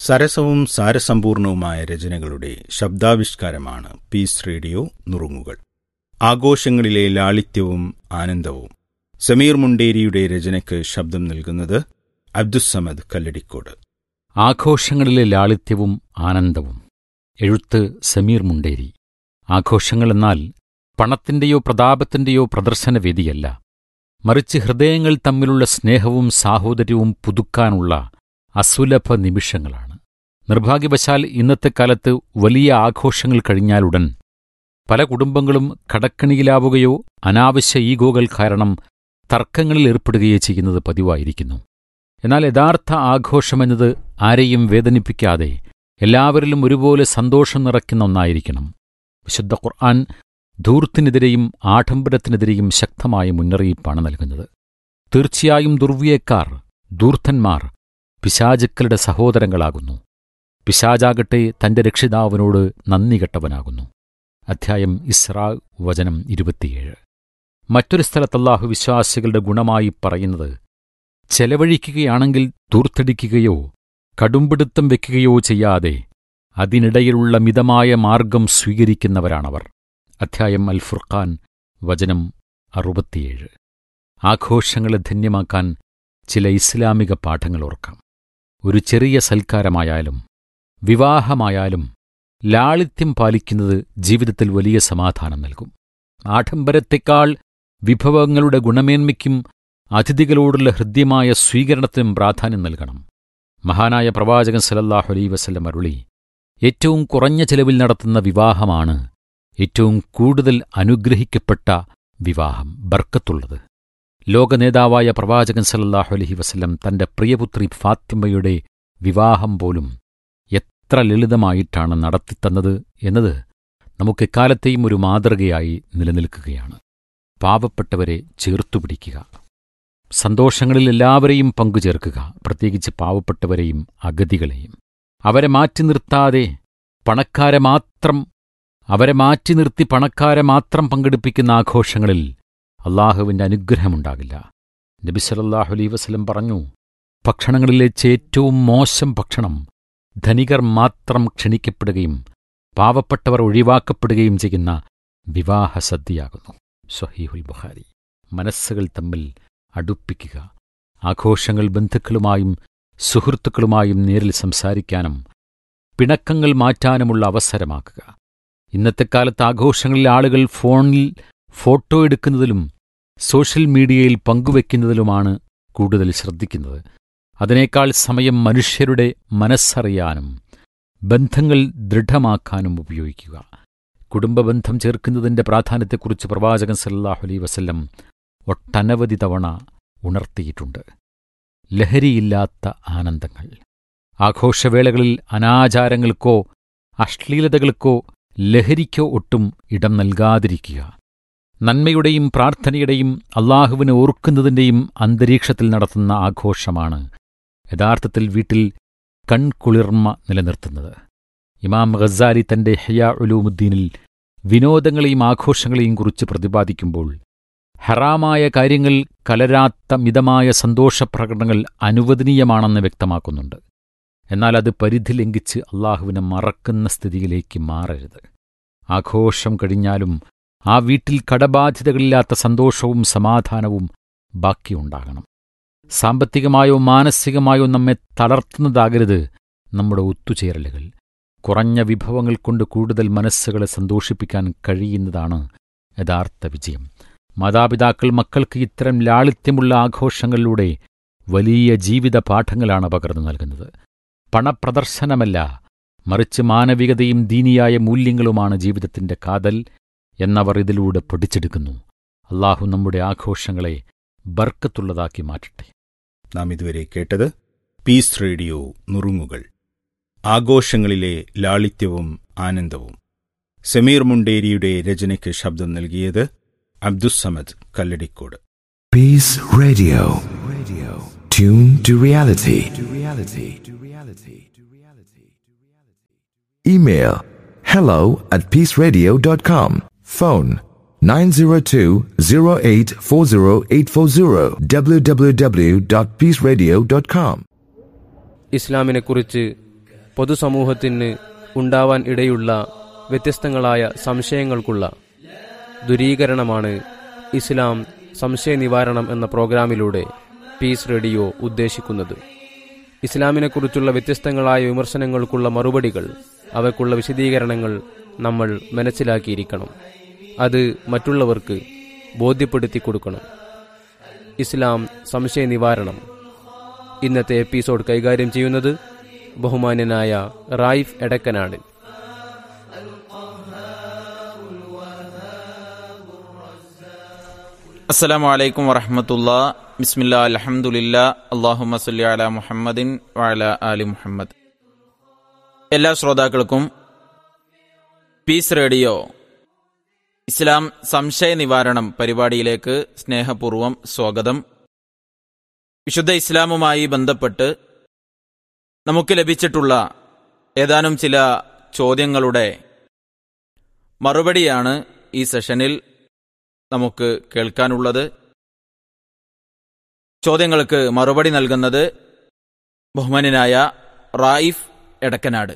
സരസവും സാരസമ്പൂർണവുമായ രചനകളുടെ ശബ്ദാവിഷ്കാരമാണ് piece radio നുറുങ്ങുകൾ ആഘോഷങ്ങളിലെ ലാളിത്യവും ആനന്ദവും സമീർ മുണ്ടേരിയുടെ രചനയ്ക്ക് ശബ്ദം നൽകുന്നത് അബ്ദുസമദ് കല്ലടിക്കോട് ആഘോഷങ്ങളിലെ ലാളിത്യവും ആനന്ദവും എഴുത്ത് സമീർ മുണ്ടേരി ആഘോഷങ്ങളെന്നാൽ പണത്തിന്റെയോ പ്രതാപത്തിന്റെയോ പ്രദർശനവേദിയല്ല മറിച്ച് ഹൃദയങ്ങൾ തമ്മിലുള്ള സ്നേഹവും സാഹോദര്യവും പുതുക്കാനുള്ള അസുലഭ നിമിഷങ്ങളാണ് നിർഭാഗ്യവശാൽ ഇന്നത്തെ കാലത്ത് വലിയ ആഘോഷങ്ങൾ കഴിഞ്ഞാലുടൻ പല കുടുംബങ്ങളും കടക്കണിയിലാവുകയോ അനാവശ്യ ഈഗോകൾ കാരണം തർക്കങ്ങളിൽ ഏർപ്പെടുകയോ ചെയ്യുന്നത് പതിവായിരിക്കുന്നു എന്നാൽ യഥാർത്ഥ ആഘോഷമെന്നത് ആരെയും വേദനിപ്പിക്കാതെ എല്ലാവരിലും ഒരുപോലെ സന്തോഷം നിറയ്ക്കുന്ന ഒന്നായിരിക്കണം വിശുദ്ധ ഖുർആൻ ധൂർത്തിനെതിരെയും ആഡംബരത്തിനെതിരെയും ശക്തമായ മുന്നറിയിപ്പാണ് നൽകുന്നത് തീർച്ചയായും ദുർവ്യയക്കാർ ധൂർത്തന്മാർ പിശാചുക്കളുടെ സഹോദരങ്ങളാകുന്നു പിശാചാകട്ടെ തന്റെ രക്ഷിതാവിനോട് നന്ദി കെട്ടവനാകുന്നു അധ്യായം ഇസ്രാ വചനം ഇരുപത്തിയേഴ് മറ്റൊരു സ്ഥലത്ത് അല്ലാഹു വിശ്വാസികളുടെ ഗുണമായി പറയുന്നത് ചെലവഴിക്കുകയാണെങ്കിൽ ദൂർത്തടിക്കുകയോ കടുംപിടുത്തം വെക്കുകയോ ചെയ്യാതെ അതിനിടയിലുള്ള മിതമായ മാർഗം സ്വീകരിക്കുന്നവരാണവർ അധ്യായം അൽ ഫുർഖാൻ വചനം അറുപത്തിയേഴ് ആഘോഷങ്ങളെ ധന്യമാക്കാൻ ചില ഇസ്ലാമിക പാഠങ്ങൾ ഓർക്കാം ഒരു ചെറിയ സൽക്കാരമായാലും വിവാഹമായാലും ലാളിത്യം പാലിക്കുന്നത് ജീവിതത്തിൽ വലിയ സമാധാനം നൽകും ആഡംബരത്തെക്കാൾ വിഭവങ്ങളുടെ ഗുണമേന്മയ്ക്കും അതിഥികളോടുള്ള ഹൃദ്യമായ സ്വീകരണത്തിനും പ്രാധാന്യം നൽകണം മഹാനായ പ്രവാചകൻ സലല്ലാഹു അലൈ വസല്ലം അരുളി ഏറ്റവും കുറഞ്ഞ ചെലവിൽ നടത്തുന്ന വിവാഹമാണ് ഏറ്റവും കൂടുതൽ അനുഗ്രഹിക്കപ്പെട്ട വിവാഹം ബർക്കത്തുള്ളത് ലോകനേതാവായ പ്രവാചകൻ സലല്ലാഹു അലഹി വസല്ലം തന്റെ പ്രിയപുത്രി ഫാത്തിമയുടെ വിവാഹം പോലും എത്ര ലളിതമായിട്ടാണ് നടത്തിത്തന്നത് എന്നത് നമുക്കെക്കാലത്തെയും ഒരു മാതൃകയായി നിലനിൽക്കുകയാണ് പാവപ്പെട്ടവരെ ചേർത്തുപിടിക്കുക സന്തോഷങ്ങളിൽ എല്ലാവരെയും പങ്കുചേർക്കുക പ്രത്യേകിച്ച് പാവപ്പെട്ടവരെയും അഗതികളെയും അവരെ മാറ്റി നിർത്താതെ പണക്കാരെ മാത്രം അവരെ മാറ്റി നിർത്തി പണക്കാരെ മാത്രം പങ്കെടുപ്പിക്കുന്ന ആഘോഷങ്ങളിൽ അള്ളാഹുവിന്റെ അനുഗ്രഹമുണ്ടാകില്ല നബി സലല്ലാഹു അലൈ വസലം പറഞ്ഞു ഭക്ഷണങ്ങളിലെ ഏറ്റവും മോശം ഭക്ഷണം ധനികർ മാത്രം ക്ഷണിക്കപ്പെടുകയും പാവപ്പെട്ടവർ ഒഴിവാക്കപ്പെടുകയും ചെയ്യുന്ന വിവാഹ സദ്യയാകുന്നു സഹീഹുൽ ബുഖാരി മനസ്സുകൾ തമ്മിൽ അടുപ്പിക്കുക ആഘോഷങ്ങൾ ബന്ധുക്കളുമായും സുഹൃത്തുക്കളുമായും നേരിൽ സംസാരിക്കാനും പിണക്കങ്ങൾ മാറ്റാനുമുള്ള അവസരമാക്കുക ഇന്നത്തെ കാലത്ത് ആഘോഷങ്ങളിൽ ആളുകൾ ഫോണിൽ ഫോട്ടോ എടുക്കുന്നതിലും സോഷ്യൽ മീഡിയയിൽ പങ്കുവെക്കുന്നതിലുമാണ് കൂടുതൽ ശ്രദ്ധിക്കുന്നത് അതിനേക്കാൾ സമയം മനുഷ്യരുടെ മനസ്സറിയാനും ബന്ധങ്ങൾ ദൃഢമാക്കാനും ഉപയോഗിക്കുക കുടുംബബന്ധം ചേർക്കുന്നതിന്റെ പ്രാധാന്യത്തെക്കുറിച്ച് പ്രവാചകൻ സല്ലാഹു അലൈ വസല്ലം ഒട്ടനവധി തവണ ഉണർത്തിയിട്ടുണ്ട് ലഹരിയില്ലാത്ത ആനന്ദങ്ങൾ ആഘോഷവേളകളിൽ അനാചാരങ്ങൾക്കോ അശ്ലീലതകൾക്കോ ലഹരിക്കോ ഒട്ടും ഇടം നൽകാതിരിക്കുക നന്മയുടെയും പ്രാർത്ഥനയുടെയും അള്ളാഹുവിനെ ഓർക്കുന്നതിൻ്റെയും അന്തരീക്ഷത്തിൽ നടത്തുന്ന ആഘോഷമാണ് യഥാർത്ഥത്തിൽ വീട്ടിൽ കൺകുളിർമ നിലനിർത്തുന്നത് ഇമാം ഖസാലി തന്റെ ഹയാ ഉലൂമുദ്ദീനിൽ വിനോദങ്ങളെയും ആഘോഷങ്ങളെയും കുറിച്ച് പ്രതിപാദിക്കുമ്പോൾ ഹറാമായ കാര്യങ്ങൾ കലരാത്ത മിതമായ സന്തോഷപ്രകടനങ്ങൾ അനുവദനീയമാണെന്ന് വ്യക്തമാക്കുന്നുണ്ട് എന്നാൽ അത് പരിധി ലംഘിച്ച് അള്ളാഹുവിനെ മറക്കുന്ന സ്ഥിതിയിലേക്ക് മാറരുത് ആഘോഷം കഴിഞ്ഞാലും ആ വീട്ടിൽ കടബാധ്യതകളില്ലാത്ത സന്തോഷവും സമാധാനവും ബാക്കിയുണ്ടാകണം സാമ്പത്തികമായോ മാനസികമായോ നമ്മെ തളർത്തുന്നതാകരുത് നമ്മുടെ ഒത്തുചേരലുകൾ കുറഞ്ഞ വിഭവങ്ങൾ കൊണ്ട് കൂടുതൽ മനസ്സുകളെ സന്തോഷിപ്പിക്കാൻ കഴിയുന്നതാണ് യഥാർത്ഥ വിജയം മാതാപിതാക്കൾ മക്കൾക്ക് ഇത്തരം ലാളിത്യമുള്ള ആഘോഷങ്ങളിലൂടെ വലിയ ജീവിത പാഠങ്ങളാണ് പകർന്നു നൽകുന്നത് പണപ്രദർശനമല്ല മറിച്ച് മാനവികതയും ദീനിയായ മൂല്യങ്ങളുമാണ് ജീവിതത്തിന്റെ കാതൽ എന്നവർ ഇതിലൂടെ പഠിച്ചെടുക്കുന്നു അള്ളാഹു നമ്മുടെ ആഘോഷങ്ങളെ ബർക്കത്തുള്ളതാക്കി മാറ്റട്ടെ നാം ഇതുവരെ കേട്ടത് പീസ് റേഡിയോ നുറുങ്ങുകൾ ആഘോഷങ്ങളിലെ ലാളിത്യവും ആനന്ദവും സമീർ മുണ്ടേരിയുടെ രചനയ്ക്ക് ശബ്ദം നൽകിയത് Abdussamad Kalladikode Peace Radio. Radio. Tune to reality. To reality. To reality. To reality. Email hello at peaceradio.com. Phone 902-0840840 www.peaceradio.com. ഇസ്ലാമിനെക്കുറിച്ച് പൊതുസമൂഹത്തിന് ഉണ്ടാവാൻ ഇടയുള്ള വ്യത്യസ്തങ്ങളായ സംശയങ്ങൾക്കുള്ള ദുരീകരണമാണ് ഇസ്ലാം സംശയ നിവാരണം എന്ന പ്രോഗ്രാമിലൂടെ പീസ് റേഡിയോ ഉദ്ദേശിക്കുന്നത് ഇസ്ലാമിനെക്കുറിച്ചുള്ള വ്യത്യസ്തങ്ങളായ വിമർശനങ്ങൾക്കുള്ള മറുപടികൾ അവയ്ക്കുള്ള വിശദീകരണങ്ങൾ നമ്മൾ മനസ്സിലാക്കിയിരിക്കണം അത് മറ്റുള്ളവർക്ക് ബോധ്യപ്പെടുത്തി കൊടുക്കണം ഇസ്ലാം സംശയ നിവാരണം ഇന്നത്തെ എപ്പിസോഡ് കൈകാര്യം ചെയ്യുന്നത് ബഹുമാന്യനായ റായിഫ് എടക്കനാട് അസ്സലാമു അലൈക്കും വറഹമത്തുള്ള ബിസ്മില്ലാ അലഹമുല്ല അള്ളാഹുമ്മ സല്ലി അല മുഹമ്മദിൻ വഅല ആലി മുഹമ്മദ് എല്ലാ ശ്രോതാക്കൾക്കും പീസ് റേഡിയോ ഇസ്ലാം സംശയ നിവാരണം പരിപാടിയിലേക്ക് സ്നേഹപൂർവം സ്വാഗതം വിശുദ്ധ ഇസ്ലാമുമായി ബന്ധപ്പെട്ട് നമുക്ക് ലഭിച്ചിട്ടുള്ള ഏതാനും ചില ചോദ്യങ്ങളുടെ മറുപടിയാണ് ഈ സെഷനിൽ നമുക്ക് കേൾക്കാനുള്ളത് ചോദ്യങ്ങൾക്ക് മറുപടി നൽകുന്നത് ബഹുമാനായ റായിഫ് എടക്കനാട്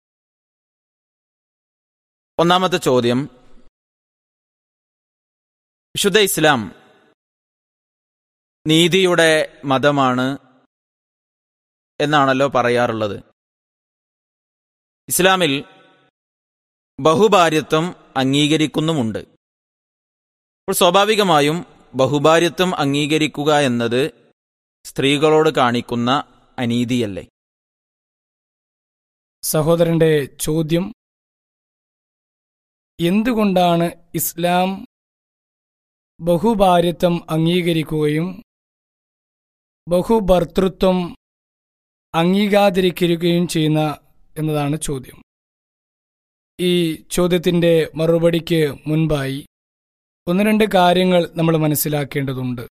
ഒന്നാമത്തെ ചോദ്യം വിശുദ്ധ ഇസ്ലാം നീതിയുടെ മതമാണ് എന്നാണല്ലോ പറയാറുള്ളത് ഇസ്ലാമിൽ ബഹുഭാര്യത്വം അംഗീകരിക്കുന്നുമുണ്ട് അപ്പോൾ സ്വാഭാവികമായും ബഹുഭാര്യത്വം അംഗീകരിക്കുക എന്നത് സ്ത്രീകളോട് കാണിക്കുന്ന അനീതിയല്ലേ സഹോദരന്റെ ചോദ്യം എന്തുകൊണ്ടാണ് ഇസ്ലാം ബഹുഭാര്യത്വം അംഗീകരിക്കുകയും ബഹുഭർത്തൃത്വം അംഗീകാതിരിക്കുകയും ചെയ്യുന്ന എന്നതാണ് ചോദ്യം ഈ ചോദ്യത്തിന്റെ മറുപടിക്ക് മുൻപായി ഒന്ന് രണ്ട് കാര്യങ്ങൾ നമ്മൾ മനസ്സിലാക്കേണ്ടതുണ്ട്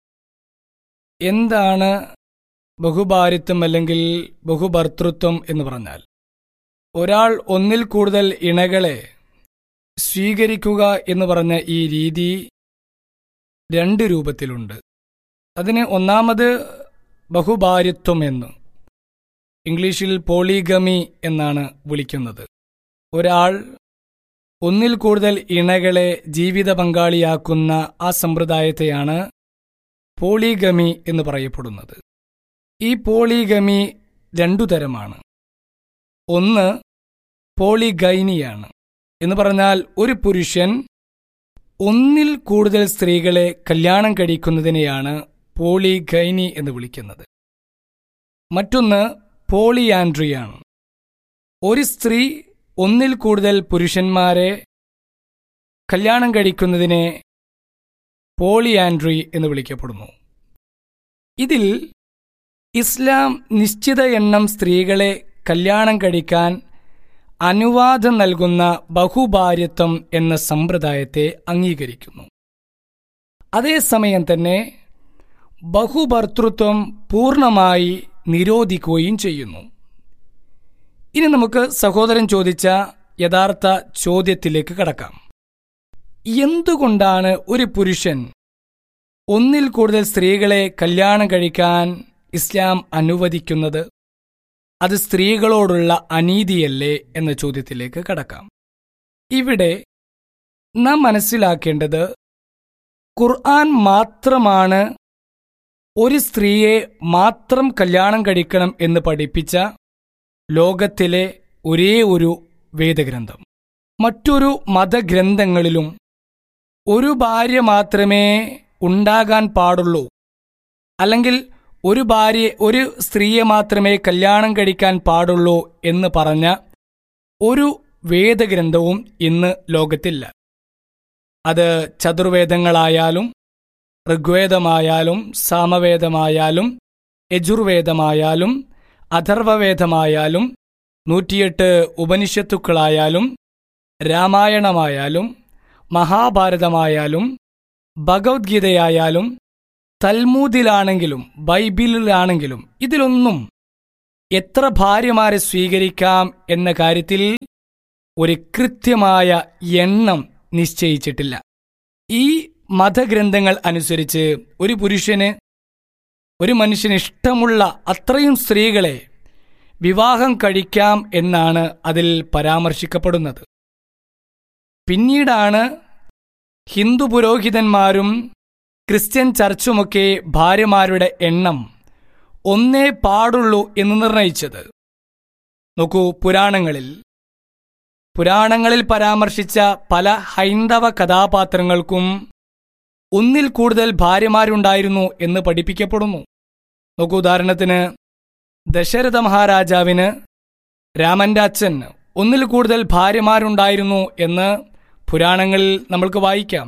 എന്താണ് ബഹുഭാരിത്വം അല്ലെങ്കിൽ ബഹുഭർത്തൃത്വം എന്ന് പറഞ്ഞാൽ ഒരാൾ ഒന്നിൽ കൂടുതൽ ഇണകളെ സ്വീകരിക്കുക എന്ന് പറഞ്ഞ ഈ രീതി രണ്ട് രൂപത്തിലുണ്ട് അതിന് ഒന്നാമത് ബഹുഭാര്യത്വം എന്ന് ഇംഗ്ലീഷിൽ പോളിഗമി എന്നാണ് വിളിക്കുന്നത് ഒരാൾ ഒന്നിൽ കൂടുതൽ ഇണകളെ ജീവിത പങ്കാളിയാക്കുന്ന ആ സമ്പ്രദായത്തെയാണ് പോളിഗമി എന്ന് പറയപ്പെടുന്നത് ഈ പോളിഗമി രണ്ടു തരമാണ് ഒന്ന് പോളിഗൈനിയാണ് എന്ന് പറഞ്ഞാൽ ഒരു പുരുഷൻ ഒന്നിൽ കൂടുതൽ സ്ത്രീകളെ കല്യാണം കഴിക്കുന്നതിനെയാണ് പോളിഗൈനി എന്ന് വിളിക്കുന്നത് മറ്റൊന്ന് പോളിയാൻഡ്രിയാണ് ഒരു സ്ത്രീ ഒന്നിൽ കൂടുതൽ പുരുഷന്മാരെ കല്യാണം കഴിക്കുന്നതിനെ പോളിയാൻഡ്രി എന്ന് വിളിക്കപ്പെടുന്നു ഇതിൽ ഇസ്ലാം നിശ്ചിത എണ്ണം സ്ത്രീകളെ കല്യാണം കഴിക്കാൻ അനുവാദം നൽകുന്ന ബഹുഭാര്യത്വം എന്ന സമ്പ്രദായത്തെ അംഗീകരിക്കുന്നു അതേസമയം തന്നെ ബഹുഭർത്തൃത്വം പൂർണ്ണമായി നിരോധിക്കുകയും ചെയ്യുന്നു ഇനി നമുക്ക് സഹോദരൻ ചോദിച്ച യഥാർത്ഥ ചോദ്യത്തിലേക്ക് കടക്കാം എന്തുകൊണ്ടാണ് ഒരു പുരുഷൻ ഒന്നിൽ കൂടുതൽ സ്ത്രീകളെ കല്യാണം കഴിക്കാൻ ഇസ്ലാം അനുവദിക്കുന്നത് അത് സ്ത്രീകളോടുള്ള അനീതിയല്ലേ എന്ന ചോദ്യത്തിലേക്ക് കടക്കാം ഇവിടെ നാം മനസ്സിലാക്കേണ്ടത് ഖുർആൻ മാത്രമാണ് ഒരു സ്ത്രീയെ മാത്രം കല്യാണം കഴിക്കണം എന്ന് പഠിപ്പിച്ച ലോകത്തിലെ ഒരേ ഒരു വേദഗ്രന്ഥം മറ്റൊരു മതഗ്രന്ഥങ്ങളിലും ഒരു ഭാര്യ മാത്രമേ ഉണ്ടാകാൻ പാടുള്ളൂ അല്ലെങ്കിൽ ഒരു ഭാര്യ ഒരു സ്ത്രീയെ മാത്രമേ കല്യാണം കഴിക്കാൻ പാടുള്ളൂ എന്ന് പറഞ്ഞ ഒരു വേദഗ്രന്ഥവും ഇന്ന് ലോകത്തില്ല അത് ചതുർവേദങ്ങളായാലും ഋഗ്വേദമായാലും സാമവേദമായാലും യജുർവേദമായാലും അഥർവവേദമായാലും നൂറ്റിയെട്ട് ഉപനിഷത്തുക്കളായാലും രാമായണമായാലും മഹാഭാരതമായാലും ഭഗവത്ഗീതയായാലും തൽമൂദിലാണെങ്കിലും ബൈബിളിലാണെങ്കിലും ഇതിലൊന്നും എത്ര ഭാര്യമാരെ സ്വീകരിക്കാം എന്ന കാര്യത്തിൽ ഒരു കൃത്യമായ എണ്ണം നിശ്ചയിച്ചിട്ടില്ല ഈ മതഗ്രന്ഥങ്ങൾ അനുസരിച്ച് ഒരു പുരുഷന് ഒരു മനുഷ്യന് ഇഷ്ടമുള്ള അത്രയും സ്ത്രീകളെ വിവാഹം കഴിക്കാം എന്നാണ് അതിൽ പരാമർശിക്കപ്പെടുന്നത് പിന്നീടാണ് ഹിന്ദു പുരോഹിതന്മാരും ക്രിസ്ത്യൻ ചർച്ചുമൊക്കെ ഭാര്യമാരുടെ എണ്ണം ഒന്നേ പാടുള്ളൂ എന്ന് നിർണയിച്ചത് നോക്കൂ പുരാണങ്ങളിൽ പുരാണങ്ങളിൽ പരാമർശിച്ച പല ഹൈന്ദവ കഥാപാത്രങ്ങൾക്കും ഒന്നിൽ കൂടുതൽ ഭാര്യമാരുണ്ടായിരുന്നു എന്ന് പഠിപ്പിക്കപ്പെടുന്നു നോക്കൂ ഉദാഹരണത്തിന് ദശരഥ മഹാരാജാവിന് രാമന്റെ അച്ഛൻ ഒന്നിൽ കൂടുതൽ ഭാര്യമാരുണ്ടായിരുന്നു എന്ന് പുരാണങ്ങളിൽ നമ്മൾക്ക് വായിക്കാം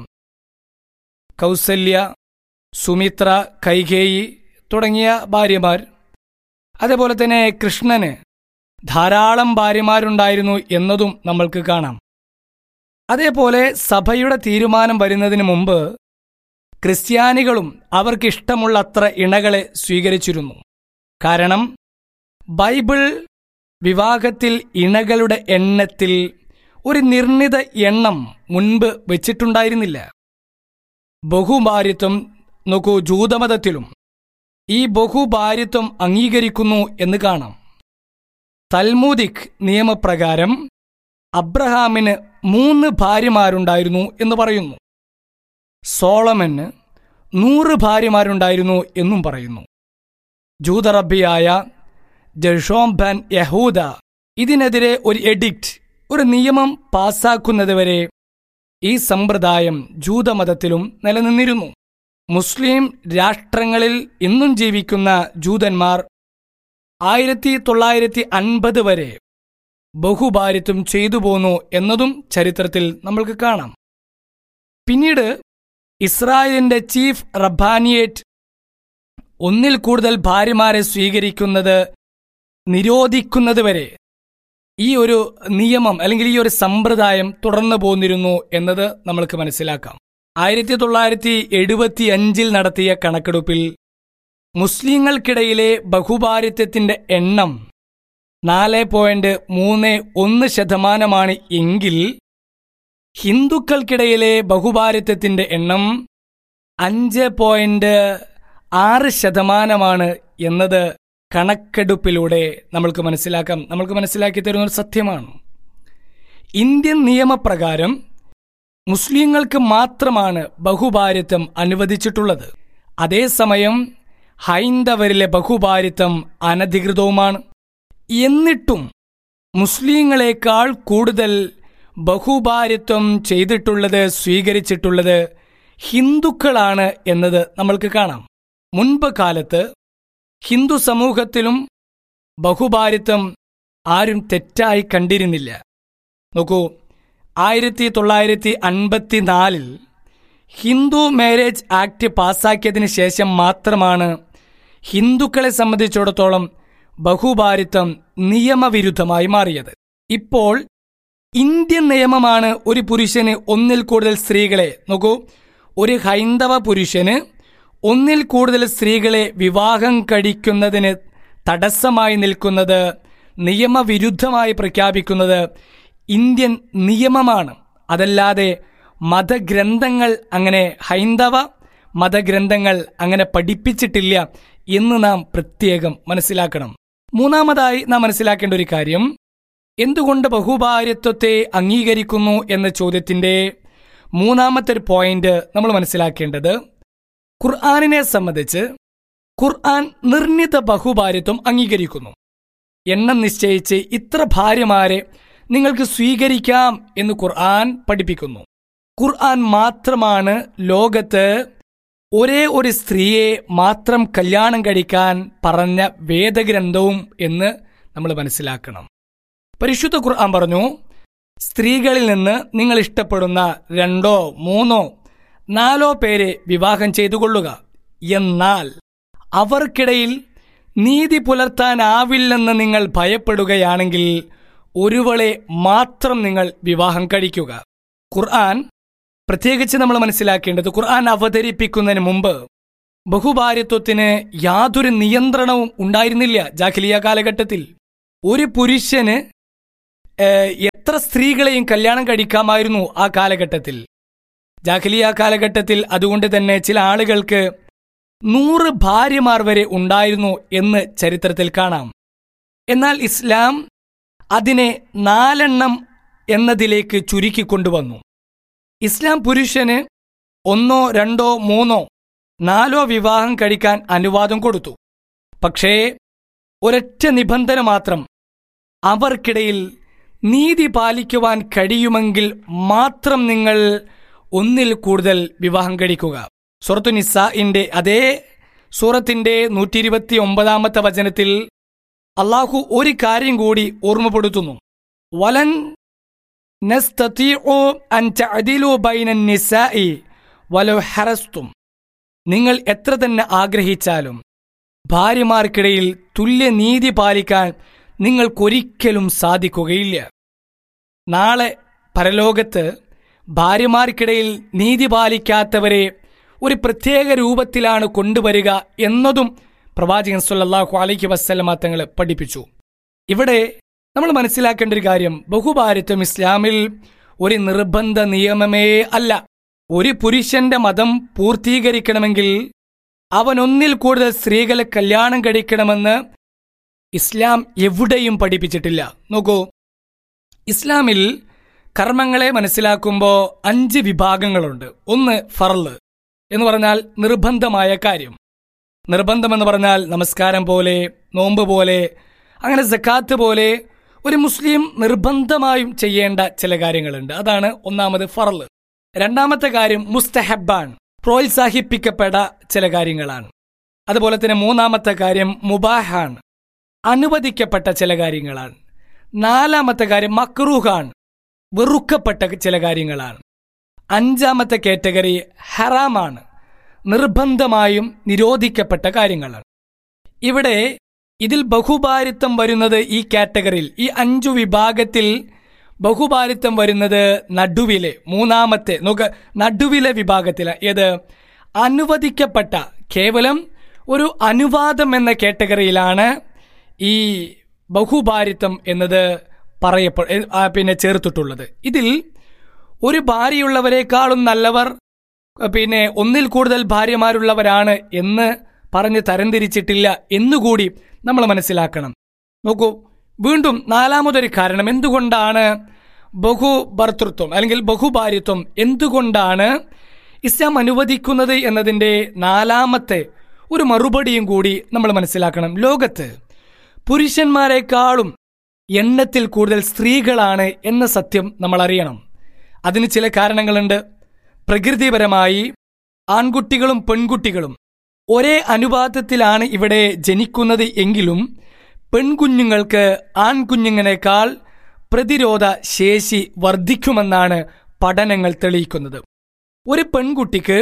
കൗസല്യ സുമിത്ര കൈകേയി തുടങ്ങിയ ഭാര്യമാർ അതേപോലെ തന്നെ കൃഷ്ണന് ധാരാളം ഭാര്യമാരുണ്ടായിരുന്നു എന്നതും നമ്മൾക്ക് കാണാം അതേപോലെ സഭയുടെ തീരുമാനം വരുന്നതിന് മുമ്പ് ക്രിസ്ത്യാനികളും അവർക്കിഷ്ടമുള്ള അത്ര ഇണകളെ സ്വീകരിച്ചിരുന്നു കാരണം ബൈബിൾ വിവാഹത്തിൽ ഇണകളുടെ എണ്ണത്തിൽ ഒരു നിർണിത എണ്ണം മുൻപ് വെച്ചിട്ടുണ്ടായിരുന്നില്ല ബഹുഭാര്യത്വം നോക്കൂ ജൂതമതത്തിലും ഈ ബഹുഭാര്യത്വം അംഗീകരിക്കുന്നു എന്ന് കാണാം തൽമൂദിക് നിയമപ്രകാരം അബ്രഹാമിന് മൂന്ന് ഭാര്യമാരുണ്ടായിരുന്നു എന്ന് പറയുന്നു സോളമന് നൂറ് ഭാര്യമാരുണ്ടായിരുന്നു എന്നും പറയുന്നു ജൂതറബിയായ ജഷോംബൻ യഹൂദ ഇതിനെതിരെ ഒരു എഡിക്റ്റ് ഒരു നിയമം പാസാക്കുന്നതുവരെ ഈ സമ്പ്രദായം ജൂതമതത്തിലും നിലനിന്നിരുന്നു മുസ്ലിം രാഷ്ട്രങ്ങളിൽ ഇന്നും ജീവിക്കുന്ന ജൂതന്മാർ ആയിരത്തി തൊള്ളായിരത്തി അൻപത് വരെ ബഹുഭാര്യത്വം ചെയ്തു പോന്നു എന്നതും ചരിത്രത്തിൽ നമ്മൾക്ക് കാണാം പിന്നീട് ഇസ്രായേലിന്റെ ചീഫ് റബ്ബാനിയേറ്റ് ഒന്നിൽ കൂടുതൽ ഭാര്യമാരെ സ്വീകരിക്കുന്നത് നിരോധിക്കുന്നതുവരെ ഈ ഒരു നിയമം അല്ലെങ്കിൽ ഈ ഒരു സമ്പ്രദായം തുടർന്നു പോന്നിരുന്നു എന്നത് നമ്മൾക്ക് മനസ്സിലാക്കാം ആയിരത്തി തൊള്ളായിരത്തി എഴുപത്തി അഞ്ചിൽ നടത്തിയ കണക്കെടുപ്പിൽ മുസ്ലിങ്ങൾക്കിടയിലെ ബഹുഭാര്യത്വത്തിന്റെ എണ്ണം നാല് പോയിന്റ് മൂന്ന് ഒന്ന് ശതമാനമാണ് എങ്കിൽ ഹിന്ദുക്കൾക്കിടയിലെ ബഹുഭാര്യത്വത്തിന്റെ എണ്ണം അഞ്ച് പോയിന്റ് ആറ് ശതമാനമാണ് എന്നത് കണക്കെടുപ്പിലൂടെ നമ്മൾക്ക് മനസ്സിലാക്കാം നമ്മൾക്ക് മനസ്സിലാക്കി തരുന്ന ഒരു സത്യമാണ് ഇന്ത്യൻ നിയമപ്രകാരം മുസ്ലിങ്ങൾക്ക് മാത്രമാണ് ബഹുഭാര്യത്വം അനുവദിച്ചിട്ടുള്ളത് അതേസമയം ഹൈന്ദവരിലെ ബഹുഭാര്യത്വം അനധികൃതവുമാണ് എന്നിട്ടും മുസ്ലിങ്ങളെക്കാൾ കൂടുതൽ ബഹുഭാര്യത്വം ചെയ്തിട്ടുള്ളത് സ്വീകരിച്ചിട്ടുള്ളത് ഹിന്ദുക്കളാണ് എന്നത് നമ്മൾക്ക് കാണാം മുൻപ് കാലത്ത് ഹിന്ദു സമൂഹത്തിലും ബഹുഭാര്യത്വം ആരും തെറ്റായി കണ്ടിരുന്നില്ല നോക്കൂ ആയിരത്തി തൊള്ളായിരത്തി അൻപത്തിനാലിൽ ഹിന്ദു മാരേജ് ആക്ട് പാസാക്കിയതിന് ശേഷം മാത്രമാണ് ഹിന്ദുക്കളെ സംബന്ധിച്ചിടത്തോളം ബഹുഭാരിത്വം നിയമവിരുദ്ധമായി മാറിയത് ഇപ്പോൾ ഇന്ത്യൻ നിയമമാണ് ഒരു പുരുഷന് ഒന്നിൽ കൂടുതൽ സ്ത്രീകളെ നോക്കൂ ഒരു ഹൈന്ദവ പുരുഷന് ഒന്നിൽ കൂടുതൽ സ്ത്രീകളെ വിവാഹം കഴിക്കുന്നതിന് തടസ്സമായി നിൽക്കുന്നത് നിയമവിരുദ്ധമായി പ്രഖ്യാപിക്കുന്നത് ഇന്ത്യൻ നിയമമാണ് അതല്ലാതെ മതഗ്രന്ഥങ്ങൾ അങ്ങനെ ഹൈന്ദവ മതഗ്രന്ഥങ്ങൾ അങ്ങനെ പഠിപ്പിച്ചിട്ടില്ല എന്ന് നാം പ്രത്യേകം മനസ്സിലാക്കണം മൂന്നാമതായി നാം മനസ്സിലാക്കേണ്ട ഒരു കാര്യം എന്തുകൊണ്ട് ബഹുഭാര്യത്വത്തെ അംഗീകരിക്കുന്നു എന്ന ചോദ്യത്തിന്റെ മൂന്നാമത്തെ ഒരു പോയിന്റ് നമ്മൾ മനസ്സിലാക്കേണ്ടത് ഖുർആാനിനെ സംബന്ധിച്ച് ഖുർആൻ നിർണിത ബഹുഭാര്യത്വം അംഗീകരിക്കുന്നു എണ്ണം നിശ്ചയിച്ച് ഇത്ര ഭാര്യമാരെ നിങ്ങൾക്ക് സ്വീകരിക്കാം എന്ന് ഖുർആൻ പഠിപ്പിക്കുന്നു ഖുർആൻ മാത്രമാണ് ലോകത്ത് ഒരേ ഒരു സ്ത്രീയെ മാത്രം കല്യാണം കഴിക്കാൻ പറഞ്ഞ വേദഗ്രന്ഥവും എന്ന് നമ്മൾ മനസ്സിലാക്കണം പരിശുദ്ധ ഖുർആൻ പറഞ്ഞു സ്ത്രീകളിൽ നിന്ന് നിങ്ങൾ ഇഷ്ടപ്പെടുന്ന രണ്ടോ മൂന്നോ നാലോ പേരെ വിവാഹം ചെയ്തു കൊള്ളുക എന്നാൽ അവർക്കിടയിൽ നീതി പുലർത്താനാവില്ലെന്ന് നിങ്ങൾ ഭയപ്പെടുകയാണെങ്കിൽ ഒരുവളെ മാത്രം നിങ്ങൾ വിവാഹം കഴിക്കുക ഖുർആൻ പ്രത്യേകിച്ച് നമ്മൾ മനസ്സിലാക്കേണ്ടത് ഖുർആൻ അവതരിപ്പിക്കുന്നതിന് മുമ്പ് ബഹുഭാര്യത്വത്തിന് യാതൊരു നിയന്ത്രണവും ഉണ്ടായിരുന്നില്ല ജാഖിലിയ കാലഘട്ടത്തിൽ ഒരു പുരുഷന് ഏഹ്, എത്ര സ്ത്രീകളെയും കല്യാണം കഴിക്കാമായിരുന്നു ആ കാലഘട്ടത്തിൽ ജാഖിലിയ കാലഘട്ടത്തിൽ അതുകൊണ്ട് തന്നെ ചില ആളുകൾക്ക് നൂറ് ഭാര്യമാർ വരെ ഉണ്ടായിരുന്നു എന്ന് ചരിത്രത്തിൽ കാണാം എന്നാൽ ഇസ്ലാം അതിനെ നാലെണ്ണം എന്നതിലേക്ക് ചുരുക്കിക്കൊണ്ടുവന്നു ഇസ്ലാം പുരുഷന് ഒന്നോ രണ്ടോ മൂന്നോ നാലോ വിവാഹം കഴിക്കാൻ അനുവാദം കൊടുത്തു പക്ഷേ ഒരൊറ്റ നിബന്ധന മാത്രം അവർക്കിടയിൽ നീതി പാലിക്കുവാൻ കഴിയുമെങ്കിൽ മാത്രം നിങ്ങൾ ഒന്നിൽ കൂടുതൽ വിവാഹം കഴിക്കുക സൂറത്തു നിസാഇന്റെ അതേ സൂറത്തിന്റെ നൂറ്റി ഇരുപത്തി ഒമ്പതാമത്തെ വചനത്തിൽ അള്ളാഹു ഒരു കാര്യം കൂടി ഓർമ്മപ്പെടുത്തുന്നു വലൻ നസ്തതീഉ അൻ തഅദിലു ബൈന നിസാഇ വലൗ ഹറസ്തും നിങ്ങൾ എത്ര തന്നെ ആഗ്രഹിച്ചാലും ഭാര്യമാർക്കിടയിൽ തുല്യനീതി പാലിക്കാൻ നിങ്ങൾക്കൊരിക്കലും സാധിക്കുകയില്ല നാളെ പരലോകത്ത് ഭാര്യമാർക്കിടയിൽ നീതി പാലിക്കാത്തവരെ ഒരു പ്രത്യേക രൂപത്തിലാണ് കൊണ്ടുവരിക എന്നതും പ്രവാചകൻ സല്ലല്ലാഹു അലൈഹി വസല്ലമ തങ്ങൾ പഠിപ്പിച്ചു ഇവിടെ നമ്മൾ മനസ്സിലാക്കേണ്ട ഒരു കാര്യം ബഹുഭാരിത്വം ഇസ്ലാമിൽ ഒരു നിർബന്ധ നിയമമേ അല്ല ഒരു പുരുഷന്റെ മതം പൂർത്തീകരിക്കണമെങ്കിൽ അവൻ ഒന്നിൽ കൂടുതൽ സ്ത്രീകളെ കല്യാണം കഴിക്കണമെന്ന് ഇസ്ലാം എവിടെയും പഠിപ്പിച്ചിട്ടില്ല നോക്കൂ ഇസ്ലാമിൽ കർമ്മങ്ങളെ മനസ്സിലാക്കുമ്പോൾ അഞ്ച് വിഭാഗങ്ങളുണ്ട് ഒന്ന് ഫർള് എന്ന് പറഞ്ഞാൽ നിർബന്ധമായ കാര്യം നിർബന്ധമെന്ന് പറഞ്ഞാൽ നമസ്കാരം പോലെ നോമ്പ് പോലെ അങ്ങനെ സക്കാത്ത് പോലെ ഒരു മുസ്ലിം നിർബന്ധമായും ചെയ്യേണ്ട ചില കാര്യങ്ങളുണ്ട് അതാണ് ഒന്നാമത് ഫറല് രണ്ടാമത്തെ കാര്യം മുസ്തഹബാൻ പ്രോത്സാഹിപ്പിക്കപ്പെട്ട ചില കാര്യങ്ങളാണ് അതുപോലെ തന്നെ മൂന്നാമത്തെ കാര്യം മുബാഹാൻ അനുവദിക്കപ്പെട്ട ചില കാര്യങ്ങളാണ് നാലാമത്തെ കാര്യം മക്രൂഹാൻ വെറുക്കപ്പെട്ട ചില കാര്യങ്ങളാണ് അഞ്ചാമത്തെ കാറ്റഗറി ഹറാമാണ് നിർബന്ധമായും നിരോധിക്കപ്പെട്ട കാര്യങ്ങളാണ് ഇവിടെ ഇതിൽ ബഹുഭാരിത്വം വരുന്നത് ഈ കാറ്റഗറിയിൽ ഈ അഞ്ചു വിഭാഗത്തിൽ ബഹുഭാരിത്വം വരുന്നത് നടുവിലെ മൂന്നാമത്തെ നോക്ക് നടുവിലെ വിഭാഗത്തില ഏത് അനുവദിക്കപ്പെട്ട കേവലം ഒരു അനുവാദം എന്ന കാറ്റഗറിയിലാണ് ഈ ബഹുഭാരിത്വം എന്നത് പറയപ്പെ ആ, പിന്നെ ചേർത്തിട്ടുള്ളത് ഇതിൽ ഒരു ഭാര്യയുള്ളവരെക്കാളും നല്ലവർ പിന്നെ ഒന്നിൽ കൂടുതൽ ഭാര്യമാരുള്ളവരാണ് എന്ന് പറഞ്ഞ് തരംതിരിച്ചിട്ടില്ല എന്നുകൂടി നമ്മൾ മനസ്സിലാക്കണം നോക്കൂ വീണ്ടും നാലാമതൊരു കാരണം എന്തുകൊണ്ടാണ് ബഹുഭർത്തൃത്വം അല്ലെങ്കിൽ ബഹുഭാര്യത്വം എന്തുകൊണ്ടാണ് ഇസ്ലാം അനുവദിക്കുന്നത് എന്നതിൻ്റെ നാലാമത്തെ ഒരു മറുപടിയും കൂടി നമ്മൾ മനസ്സിലാക്കണം ലോകത്ത് പുരുഷന്മാരെക്കാളും എണ്ണത്തിൽ കൂടുതൽ സ്ത്രീകളാണ് എന്ന സത്യം നമ്മൾ അറിയണം അതിന് ചില കാരണങ്ങളുണ്ട് പ്രകൃതിപരമായി ആൺകുട്ടികളും പെൺകുട്ടികളും ഒരേ അനുപാതത്തിലാണ് ഇവിടെ ജനിക്കുന്നത് എങ്കിലും പെൺകുഞ്ഞുങ്ങൾക്ക് ആൺകുഞ്ഞുങ്ങളെക്കാൾ പ്രതിരോധ ശേഷി വർദ്ധിക്കുമെന്നാണ് പഠനങ്ങൾ തെളിയിക്കുന്നത് ഒരു പെൺകുട്ടിക്ക്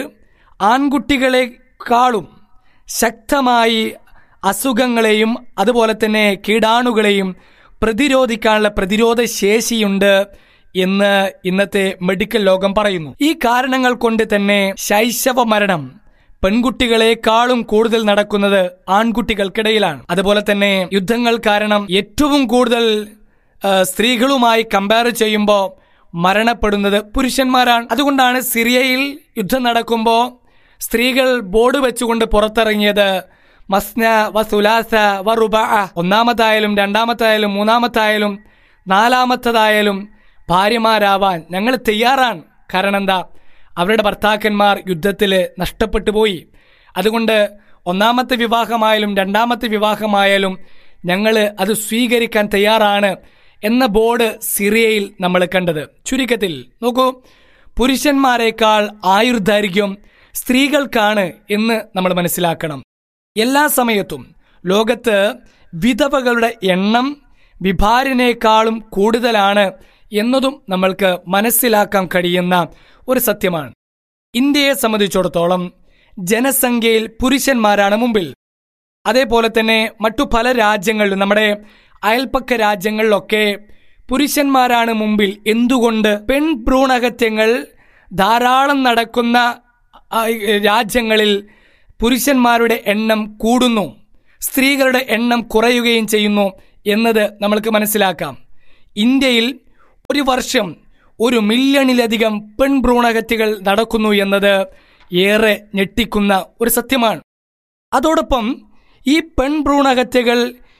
ആൺകുട്ടികളെക്കാളും ശക്തമായി അസുഖങ്ങളെയും അതുപോലെ തന്നെ കീടാണുകളെയും പ്രതിരോധിക്കാനുള്ള പ്രതിരോധ ശേഷിയുണ്ട് എന്ന് ഇന്നത്തെ മെഡിക്കൽ ലോകം പറയുന്നു ഈ കാരണങ്ങൾ കൊണ്ട് തന്നെ ശൈശവ മരണം പെൺകുട്ടികളെക്കാളും കൂടുതൽ നടക്കുന്നത് ആൺകുട്ടികൾക്കിടയിലാണ് അതുപോലെ തന്നെ യുദ്ധങ്ങൾ കാരണം ഏറ്റവും കൂടുതൽ ആ, സ്ത്രീകളുമായി കമ്പയർ ചെയ്യുമ്പോൾ മരണപ്പെടുന്നത് പുരുഷന്മാരാണ് അതുകൊണ്ടാണ് സിറിയയിൽ യുദ്ധം നടക്കുമ്പോൾ സ്ത്രീകൾ ബോർഡ് വെച്ചുകൊണ്ട് പുറത്തിറങ്ങിയത് മസ്ന വ സുലാസ വ റുബ ഒന്നാമത്തായാലും രണ്ടാമത്തായാലും മൂന്നാമത്തായാലും നാലാമത്തതായാലും ഭാര്യമാരാവാൻ ഞങ്ങൾ തയ്യാറാണ് കാരണം എന്താ അവരുടെ ഭർത്താക്കന്മാർ യുദ്ധത്തിൽ നഷ്ടപ്പെട്ടു പോയി അതുകൊണ്ട് ഒന്നാമത്തെ വിവാഹമായാലും രണ്ടാമത്തെ വിവാഹമായാലും ഞങ്ങൾ അത് സ്വീകരിക്കാൻ തയ്യാറാണ് എന്ന ബോർഡ് സിറിയയിൽ നമ്മൾ കണ്ടത് ചുരുക്കത്തിൽ നോക്കൂ പുരുഷന്മാരെക്കാൾ ആയുർദൈർഘ്യം സ്ത്രീകൾക്കാണ് എന്ന് നമ്മൾ മനസ്സിലാക്കണം എല്ലാ സമയത്തും ലോകത്ത് വിധവകളുടെ എണ്ണം വിഭാരനേക്കാളും കൂടുതലാണ് എന്നതും നമ്മൾക്ക് മനസ്സിലാക്കാൻ കഴിയുന്ന ഒരു സത്യമാണ് ഇന്ത്യയെ സംബന്ധിച്ചിടത്തോളം ജനസംഖ്യയിൽ പുരുഷന്മാരാണ് മുമ്പിൽ അതേപോലെ തന്നെ മറ്റു പല രാജ്യങ്ങളിലും നമ്മുടെ അയൽപ്പക്ക രാജ്യങ്ങളിലൊക്കെ പുരുഷന്മാരാണ് മുമ്പിൽ എന്തുകൊണ്ട് പെൺഭ്രൂണഹത്യങ്ങൾ ധാരാളം നടക്കുന്ന ആ, രാജ്യങ്ങളിൽ പുരുഷന്മാരുടെ എണ്ണം കൂടുന്നു സ്ത്രീകളുടെ എണ്ണം കുറയുകയും ചെയ്യുന്നു എന്നത് നമ്മൾക്ക് മനസ്സിലാക്കാം ഇന്ത്യയിൽ ഒരു വർഷം ഒരു മില്യണിലധികം പെൺഭ്രൂണഹത്യകൾ നടക്കുന്നു എന്നത് ഏറെ ഞെട്ടിക്കുന്ന ഒരു സത്യമാണ് അതോടൊപ്പം ഈ പെൺഭ്രൂണഹത്യകൾ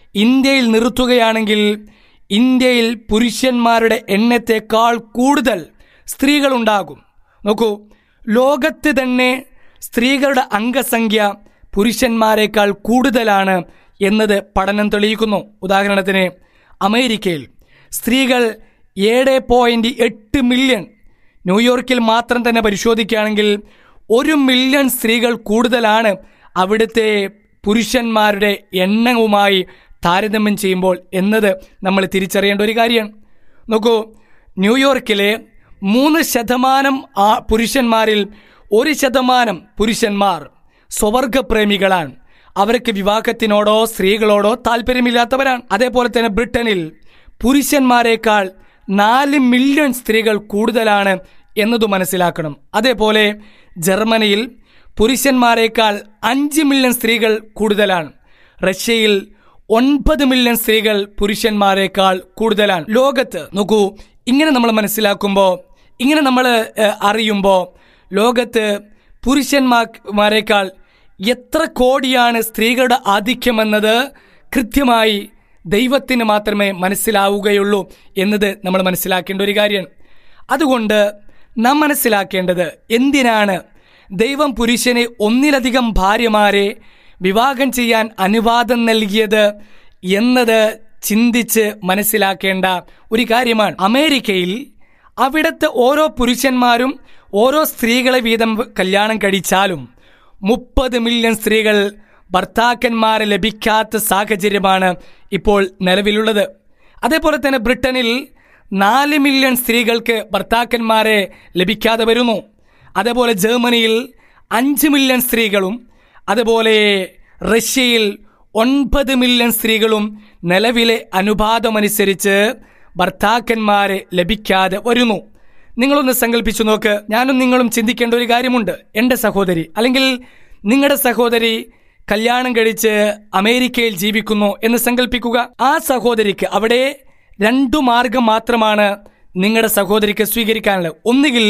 ഇന്ത്യയിൽ നിർത്തുകയാണെങ്കിൽ ഇന്ത്യയിൽ പുരുഷന്മാരുടെ എണ്ണത്തെക്കാൾ കൂടുതൽ സ്ത്രീകളുണ്ടാകും നോക്കൂ ലോകത്ത് തന്നെ സ്ത്രീകളുടെ അംഗസംഖ്യ പുരുഷന്മാരെക്കാൾ കൂടുതലാണ് എന്നത് പഠനം തെളിയിക്കുന്നു ഉദാഹരണത്തിന് അമേരിക്കയിൽ സ്ത്രീകൾ ഏഴ് പോയിന്റ് എട്ട് മില്യൺ ന്യൂയോർക്കിൽ മാത്രം തന്നെ പരിശോധിക്കുകയാണെങ്കിൽ ഒരു മില്യൺ സ്ത്രീകൾ കൂടുതലാണ് അവിടുത്തെ പുരുഷന്മാരുടെ എണ്ണവുമായി താരതമ്യം ചെയ്യുമ്പോൾ എന്നത് നമ്മൾ തിരിച്ചറിയേണ്ട ഒരു കാര്യമാണ് നോക്കൂ ന്യൂയോർക്കിലെ മൂന്ന് ശതമാനം ആ പുരുഷന്മാരിൽ ഒരു ശതമാനം പുരുഷന്മാർ സ്വവർഗപ്രേമികളാണ് അവർക്ക് വിവാഹത്തിനോടോ സ്ത്രീകളോടോ താല്പര്യമില്ലാത്തവരാണ് അതേപോലെ തന്നെ ബ്രിട്ടനിൽ പുരുഷന്മാരെക്കാൾ നാല് മില്യൺ സ്ത്രീകൾ കൂടുതലാണ് എന്നതു മനസ്സിലാക്കണം അതേപോലെ ജർമ്മനിയിൽ പുരുഷന്മാരെക്കാൾ അഞ്ച് മില്യൺ സ്ത്രീകൾ കൂടുതലാണ് റഷ്യയിൽ ഒൻപത് മില്യൺ സ്ത്രീകൾ പുരുഷന്മാരെക്കാൾ കൂടുതലാണ് ലോകത്ത് നോക്കൂ ഇങ്ങനെ നമ്മൾ മനസ്സിലാക്കുമ്പോൾ ഇങ്ങനെ നമ്മൾ അറിയുമ്പോൾ ലോകത്ത് പുരുഷന്മാരേക്കാൾ എത്ര കോടിയാണ് സ്ത്രീകളുടെ ആധിക്യമെന്നത് കൃത്യമായി ദൈവത്തിന് മാത്രമേ മനസ്സിലാവുകയുള്ളൂ എന്നത് നമ്മൾ മനസ്സിലാക്കേണ്ട ഒരു കാര്യമാണ് അതുകൊണ്ട് നാം മനസ്സിലാക്കേണ്ടത് എന്തിനാണ് ദൈവം പുരുഷന് ഒന്നിലധികം ഭാര്യമാരെ വിവാഹം ചെയ്യാൻ അനുവാദം നൽകിയത് എന്നത് ചിന്തിച്ച് മനസ്സിലാക്കേണ്ട ഒരു കാര്യമാണ് അമേരിക്കയിൽ അവിടുത്തെ ഓരോ പുരുഷന്മാരും ഓരോ സ്ത്രീകളെ വീതം കല്യാണം കഴിച്ചാലും മുപ്പത് മില്യൺ സ്ത്രീകൾ ഭർത്താക്കന്മാരെ ലഭിക്കാത്ത സാഹചര്യമാണ് ഇപ്പോൾ നിലവിലുള്ളത് അതേപോലെ തന്നെ ബ്രിട്ടനിൽ നാല് മില്യൺ സ്ത്രീകൾക്ക് ഭർത്താക്കന്മാരെ ലഭിക്കാതെ വരുന്നു അതേപോലെ ജർമ്മനിയിൽ അഞ്ച് മില്യൺ സ്ത്രീകളും അതുപോലെ റഷ്യയിൽ ഒൻപത് മില്യൺ സ്ത്രീകളും നിലവിലെ അനുപാതമനുസരിച്ച് ഭർത്താക്കന്മാരെ ലഭിക്കാതെ വരുന്നു നിങ്ങളൊന്ന് സങ്കല്പിച്ചു നോക്ക് ഞാനും നിങ്ങളും ചിന്തിക്കേണ്ട ഒരു കാര്യമുണ്ട് എൻ്റെ സഹോദരി അല്ലെങ്കിൽ നിങ്ങളുടെ സഹോദരി കല്യാണം കഴിച്ച് അമേരിക്കയിൽ ജീവിക്കുന്നു എന്ന് സങ്കല്പിക്കുക ആ സഹോദരിക്ക് അവിടെ രണ്ടു മാർഗം മാത്രമാണ് നിങ്ങളുടെ സഹോദരിക്ക് സ്വീകരിക്കാനുള്ളത് ഒന്നുകിൽ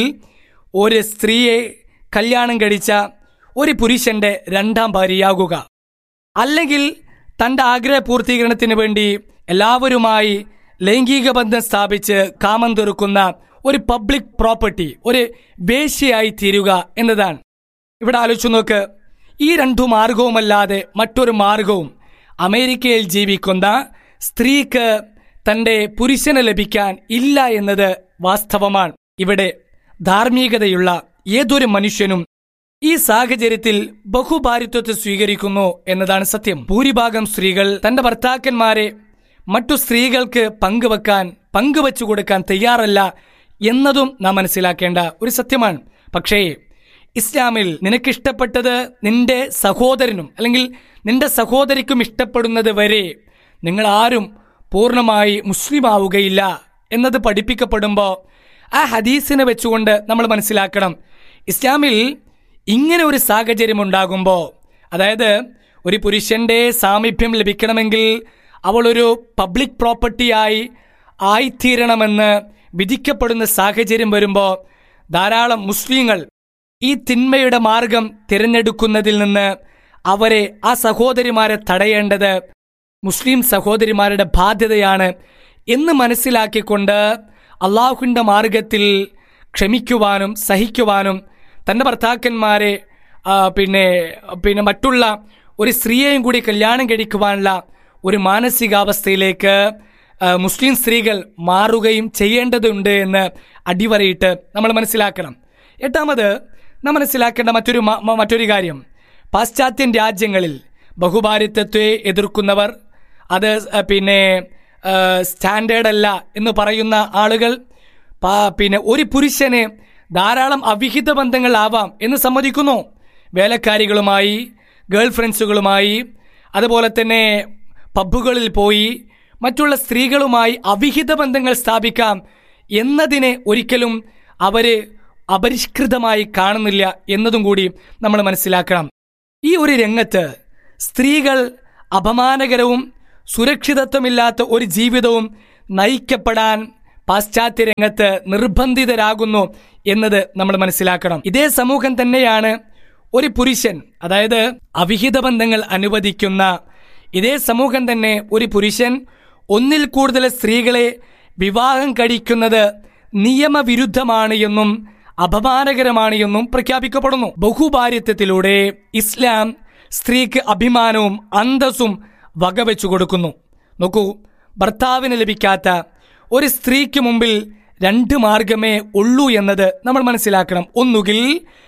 ഒരു സ്ത്രീയെ കല്യാണം കഴിച്ച ഒരു പുരുഷന്റെ രണ്ടാം ഭാര്യയാകുക അല്ലെങ്കിൽ തന്റെ ആഗ്രഹ പൂർത്തീകരണത്തിന് വേണ്ടി എല്ലാവരുമായി ലൈംഗിക ബന്ധം സ്ഥാപിച്ച് കാമം തീർക്കുന്ന ഒരു പബ്ലിക് പ്രോപ്പർട്ടി ഒരു വേശ്യയായി തീരുക എന്നതാണ് ഇവിടെ ആലോചിച്ചു നോക്ക് ഈ രണ്ടു മാർഗവുമല്ലാതെ മറ്റൊരു മാർഗവും അമേരിക്കയിൽ ജീവിക്കുന്ന സ്ത്രീക്ക് തന്റെ പുരുഷന് ലഭിക്കാൻ ഇല്ല എന്നത് വാസ്തവമാണ് ഇവിടെ ധാർമ്മികതയുള്ള ഏതൊരു മനുഷ്യനും ഈ സാഹചര്യത്തിൽ ബഹുഭാരിത്വത്തെ സ്വീകരിക്കുന്നു എന്നതാണ് സത്യം ഭൂരിഭാഗം സ്ത്രീകൾ തന്റെ ഭർത്താക്കന്മാരെ മറ്റു സ്ത്രീകൾക്ക് പങ്കുവെക്കാൻ പങ്കുവച്ചു കൊടുക്കാൻ തയ്യാറല്ല എന്നതും നാം മനസ്സിലാക്കേണ്ട ഒരു സത്യമാണ് പക്ഷേ ഇസ്ലാമിൽ നിനക്കിഷ്ടപ്പെട്ടത് നിന്റെ സഹോദരനും അല്ലെങ്കിൽ നിന്റെ സഹോദരിക്കും ഇഷ്ടപ്പെടുന്നത് വരെ നിങ്ങൾ ആരും പൂർണ്ണമായി മുസ്ലിം ആവുകയില്ല എന്നത് പഠിപ്പിക്കപ്പെടുമ്പോൾ ആ ഹദീസിനെ വെച്ചുകൊണ്ട് നമ്മൾ മനസ്സിലാക്കണം ഇസ്ലാമിൽ ഇങ്ങനെ ഒരു സാഹചര്യം ഉണ്ടാകുമ്പോൾ അതായത് ഒരു പുരുഷന്റെ സാമീപ്യം ലഭിക്കണമെങ്കിൽ അവൾ ഒരു പബ്ലിക് പ്രോപ്പർട്ടിയായി ആയിത്തീരണമെന്ന് വിധിക്കപ്പെടുന്ന സാഹചര്യം വരുമ്പോൾ ധാരാളം മുസ്ലിങ്ങൾ ഈ തിന്മയുടെ മാർഗം തിരഞ്ഞെടുക്കുന്നതിൽ നിന്ന് അവരെ ആ സഹോദരിമാരെ തടയേണ്ടത് മുസ്ലിം സഹോദരിമാരുടെ ബാധ്യതയാണ് എന്ന് മനസ്സിലാക്കിക്കൊണ്ട് അള്ളാഹുവിൻ്റെ മാർഗത്തിൽ ക്ഷമിക്കുവാനും സഹിക്കുവാനും തൻ്റെ ഭർത്താക്കന്മാരെ ആ, പിന്നെ പിന്നെ മറ്റുള്ള ഒരു സ്ത്രീയെയും കൂടി കല്യാണം കഴിക്കുവാനുള്ള ഒരു മാനസികാവസ്ഥയിലേക്ക് ആ, മുസ്ലിം സ്ത്രീകൾ മാറുകയും ചെയ്യേണ്ടതുണ്ട് എന്ന് അടിവരയിട്ട് നമ്മൾ മനസ്സിലാക്കണം എട്ടാമത് നാം മനസ്സിലാക്കേണ്ട മറ്റൊരു മ- മ- മറ്റൊരു കാര്യം പാശ്ചാത്യൻ രാജ്യങ്ങളിൽ ബഹുഭാരിത്വത്തെ എതിർക്കുന്നവർ അത് ആ, പിന്നെ സ്റ്റാൻഡേർഡ് അല്ല എന്ന് പറയുന്ന ആളുകൾ പാ- പിന്നെ ഒരു പുരുഷന് ധാരാളം അവിഹിത ബന്ധങ്ങൾ ആവാം എന്ന് സമ്മതിക്കുന്നു വേലക്കാരികളുമായി ഗേൾ ഫ്രണ്ട്സുകളുമായി അതുപോലെ തന്നെ പബ്ബുകളിൽ പോയി മറ്റുള്ള സ്ത്രീകളുമായി അവിഹിത ബന്ധങ്ങൾ സ്ഥാപിക്കാം എന്നതിനെ ഒരിക്കലും അവര് അപരിഷ്കൃതമായി കാണുന്നില്ല എന്നതും കൂടി നമ്മൾ മനസ്സിലാക്കണം ഈ ഒരു രംഗത്ത് സ്ത്രീകൾ അപമാനകരവും സുരക്ഷിതത്വമില്ലാത്ത ഒരു ജീവിതവും നയിക്കപ്പെടാൻ പാശ്ചാത്യ രംഗത്ത് നിർബന്ധിതരാകുന്നു എന്നത് നമ്മൾ മനസ്സിലാക്കണം ഇതേ സമൂഹം തന്നെയാണ് ഒരു പുരുഷൻ അതായത് അവിഹിത ബന്ധങ്ങൾ അനുവദിക്കുന്ന ഇതേ സമൂഹം തന്നെ ഒരു പുരുഷൻ ഒന്നിൽ കൂടുതൽ സ്ത്രീകളെ വിവാഹം കഴിക്കുന്നത് നിയമവിരുദ്ധമാണ് എന്നും അപമാനകരമാണ് എന്നും പ്രഖ്യാപിക്കപ്പെടുന്നു ബഹുഭാര്യത്വത്തിലൂടെ ഇസ്ലാം സ്ത്രീക്ക് അഭിമാനവും അന്തസ്സും വകവെച്ചു കൊടുക്കുന്നു നോക്കൂ ഭർത്താവിന് ലഭിക്കാത്ത ഒരു സ്ത്രീക്ക് മുമ്പിൽ രണ്ട് മാർഗമേ ഉള്ളൂ എന്നത് നമ്മൾ മനസ്സിലാക്കണം ഒന്നുകിൽ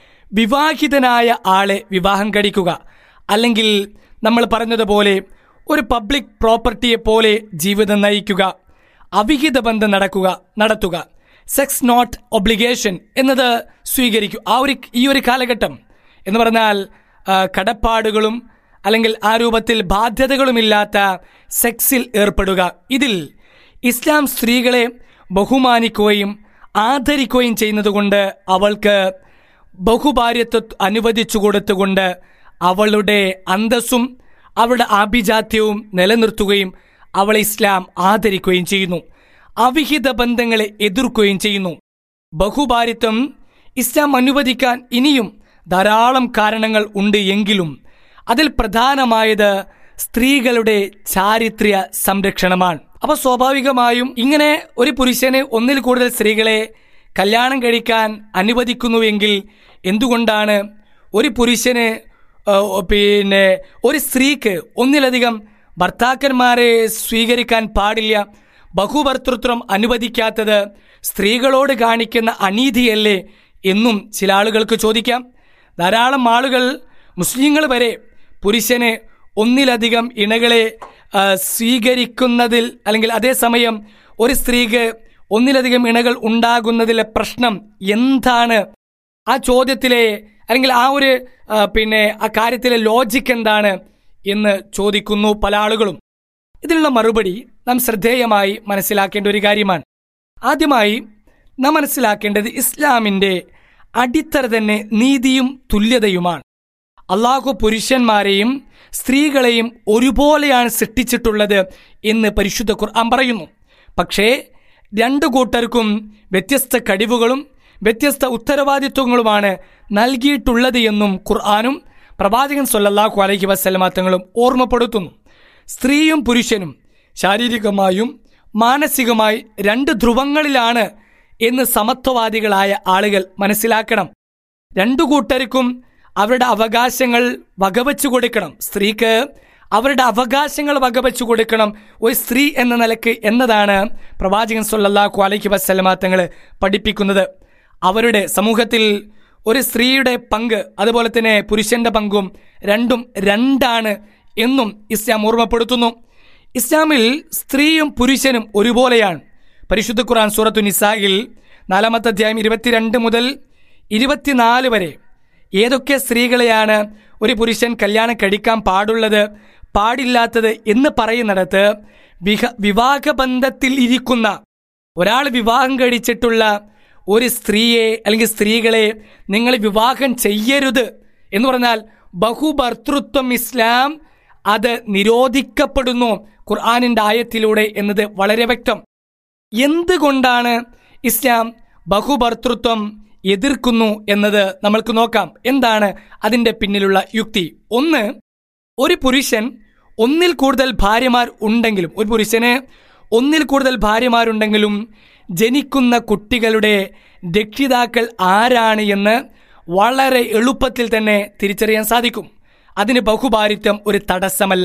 വിവാഹിതനായ ആളെ വിവാഹം കഴിക്കുക അല്ലെങ്കിൽ നമ്മൾ പറഞ്ഞതുപോലെ ഒരു പബ്ലിക് പ്രോപ്പർട്ടിയെ പോലെ ജീവിതം നയിക്കുക അവിഹിത ബന്ധം നടക്കുക നടത്തുക സെക്സ് നോട്ട് ഒബ്ലിഗേഷൻ എന്നത് സ്വീകരിക്കും ആ ഒരു ഈ ഒരു കാലഘട്ടം എന്ന് പറഞ്ഞാൽ ആ, കടപ്പാടുകളും അല്ലെങ്കിൽ ആ രൂപത്തിൽ ബാധ്യതകളുമില്ലാത്ത സെക്സിൽ ഏർപ്പെടുക ഇതിൽ ഇസ്ലാം സ്ത്രീകളെ ബഹുമാനിക്കുകയും ആദരിക്കുകയും ചെയ്യുന്നതുകൊണ്ട് അവൾക്ക് ബഹുഭാര്യത്വം അനുവദിച്ചു കൊടുത്തുകൊണ്ട് അവളുടെ അന്തസ്സും അവളുടെ ആഭിജാത്യവും നിലനിർത്തുകയും അവളെ ഇസ്ലാം ആദരിക്കുകയും ചെയ്യുന്നു അവിഹിത ബന്ധങ്ങളെ എതിർക്കുകയും ചെയ്യുന്നു ബഹുഭാരിത്വം ഇസ്ലാം അനുവദിക്കാൻ ഇനിയും ധാരാളം കാരണങ്ങൾ ഉണ്ട് എങ്കിലും അതിൽ പ്രധാനമായത് സ്ത്രീകളുടെ ചാരിത്ര്യ സംരക്ഷണമാണ് അപ്പൊ സ്വാഭാവികമായും ഇങ്ങനെ ഒരു പുരുഷന് ഒന്നിൽ കൂടുതൽ സ്ത്രീകളെ കല്യാണം കഴിക്കാൻ അനുവദിക്കുന്നുവെങ്കിൽ എന്തുകൊണ്ടാണ് ഒരു പുരുഷന് ആ, പിന്നെ ഒരു സ്ത്രീക്ക് ഒന്നിലധികം ഭർത്താക്കന്മാരെ സ്വീകരിക്കാൻ പാടില്ല ബഹുഭർത്തൃത്വം അനുവദിക്കാത്തത് സ്ത്രീകളോട് കാണിക്കുന്ന അനീതിയല്ലേ എന്നും ചില ആളുകൾക്ക് ചോദിക്കാം ധാരാളം ആളുകൾ മുസ്ലിങ്ങൾ വരെ പുരുഷന് ഒന്നിലധികം ഇണകളെ ആ, സ്വീകരിക്കുന്നതിൽ അല്ലെങ്കിൽ അതേസമയം ഒരു സ്ത്രീക്ക് ഒന്നിലധികം ഇണകൾ ഉണ്ടാകുന്നതിലെ പ്രശ്നം എന്താണ് ആ ചോദ്യത്തിലെ അല്ലെങ്കിൽ ആ ഒരു ആ, പിന്നെ ആ കാര്യത്തിലെ ലോജിക്ക് എന്താണ് എന്ന് ചോദിക്കുന്നു പല ആളുകളും ഇതിനുള്ള മറുപടി നാം ശ്രദ്ധേയമായി മനസ്സിലാക്കേണ്ട ഒരു കാര്യമാണ് ആദ്യമായി നാം മനസ്സിലാക്കേണ്ടത് ഇസ്ലാമിന്റെ അടിത്തറ തന്നെ നീതിയും തുല്യതയുമാണ് അള്ളാഹു പുരുഷന്മാരെയും സ്ത്രീകളെയും ഒരുപോലെയാണ് സൃഷ്ടിച്ചിട്ടുള്ളത് എന്ന് പരിശുദ്ധ ഖുർആൻ പറയുന്നു പക്ഷേ രണ്ടു കൂട്ടർക്കും വ്യത്യസ്ത കഴിവുകളും വ്യത്യസ്ത ഉത്തരവാദിത്വങ്ങളുമാണ് നൽകിയിട്ടുള്ളത് എന്നും ഖുർആാനും പ്രവാചകൻ സല്ലല്ലാഹു അലൈഹി വസല്ലമ തങ്ങളും ഓർമ്മപ്പെടുത്തുന്നു സ്ത്രീയും പുരുഷനും ശാരീരികമായും മാനസികമായി രണ്ട് ധ്രുവങ്ങളിലാണ് എന്ന് സമത്വവാദികളായ ആളുകൾ മനസ്സിലാക്കണം രണ്ടു കൂട്ടർക്കും അവരുടെ അവകാശങ്ങൾ വകവെച്ചു കൊടുക്കണം സ്ത്രീക്ക് അവരുടെ അവകാശങ്ങൾ വകവെച്ചു കൊടുക്കണം ഒരു സ്ത്രീ എന്ന നിലക്ക് എന്നതാണ് പ്രവാചകൻ സല്ലല്ലാഹു അലൈഹി വസല്ലമ തങ്ങൾ പഠിപ്പിക്കുന്നത് അവരുടെ സമൂഹത്തിൽ ഒരു സ്ത്രീയുടെ പങ്ക് അതുപോലെ തന്നെ പുരുഷന്റെ പങ്കും രണ്ടും രണ്ടാണ് എന്നും ഇസ്ലാം ഓർമ്മപ്പെടുത്തുന്നു ഇസ്ലാമിൽ സ്ത്രീയും പുരുഷനും ഒരുപോലെയാണ് പരിശുദ്ധ ഖുർആൻ സൂറത്തു നിസായിൽ നാലാമത്തെ അധ്യായം ഇരുപത്തിരണ്ട് മുതൽ ഇരുപത്തിനാല് വരെ ഏതൊക്കെ സ്ത്രീകളെയാണ് ഒരു പുരുഷൻ കല്യാണം കഴിക്കാൻ പാടുള്ളത് പാടില്ലാത്തത് എന്ന് പറയുന്നിടത്ത് വിഹ വിവാഹബന്ധത്തിൽ ഇരിക്കുന്ന ഒരാൾ വിവാഹം കഴിച്ചിട്ടുള്ള ഒരു സ്ത്രീയെ അല്ലെങ്കിൽ സ്ത്രീകളെ നിങ്ങൾ വിവാഹം ചെയ്യരുത് എന്ന് പറഞ്ഞാൽ ബഹുഭർത്തൃത്വം ഇസ്ലാം അത് നിരോധിക്കപ്പെടുന്നു ഖുർആാനിന്റെ ആയത്തിലൂടെ എന്നത് വളരെ വ്യക്തം എന്തുകൊണ്ടാണ് ഇസ്ലാം ബഹുഭർത്തൃത്വം എതിർക്കുന്നു എന്നത് നമ്മൾക്ക് നോക്കാം എന്താണ് അതിന്റെ പിന്നിലുള്ള യുക്തി ഒന്ന് ഒരു പുരുഷൻ ഒന്നിൽ കൂടുതൽ ഭാര്യമാർ ഉണ്ടെങ്കിലും ഒരു പുരുഷന് ഒന്നിൽ കൂടുതൽ ഭാര്യമാരുണ്ടെങ്കിലും ജനിക്കുന്ന കുട്ടികളുടെ രക്ഷിതാക്കൾ ആരാണ് എന്ന് വളരെ എളുപ്പത്തിൽ തന്നെ തിരിച്ചറിയാൻ സാധിക്കും അതിന് ബഹുഭാരിത്വം ഒരു തടസ്സമല്ല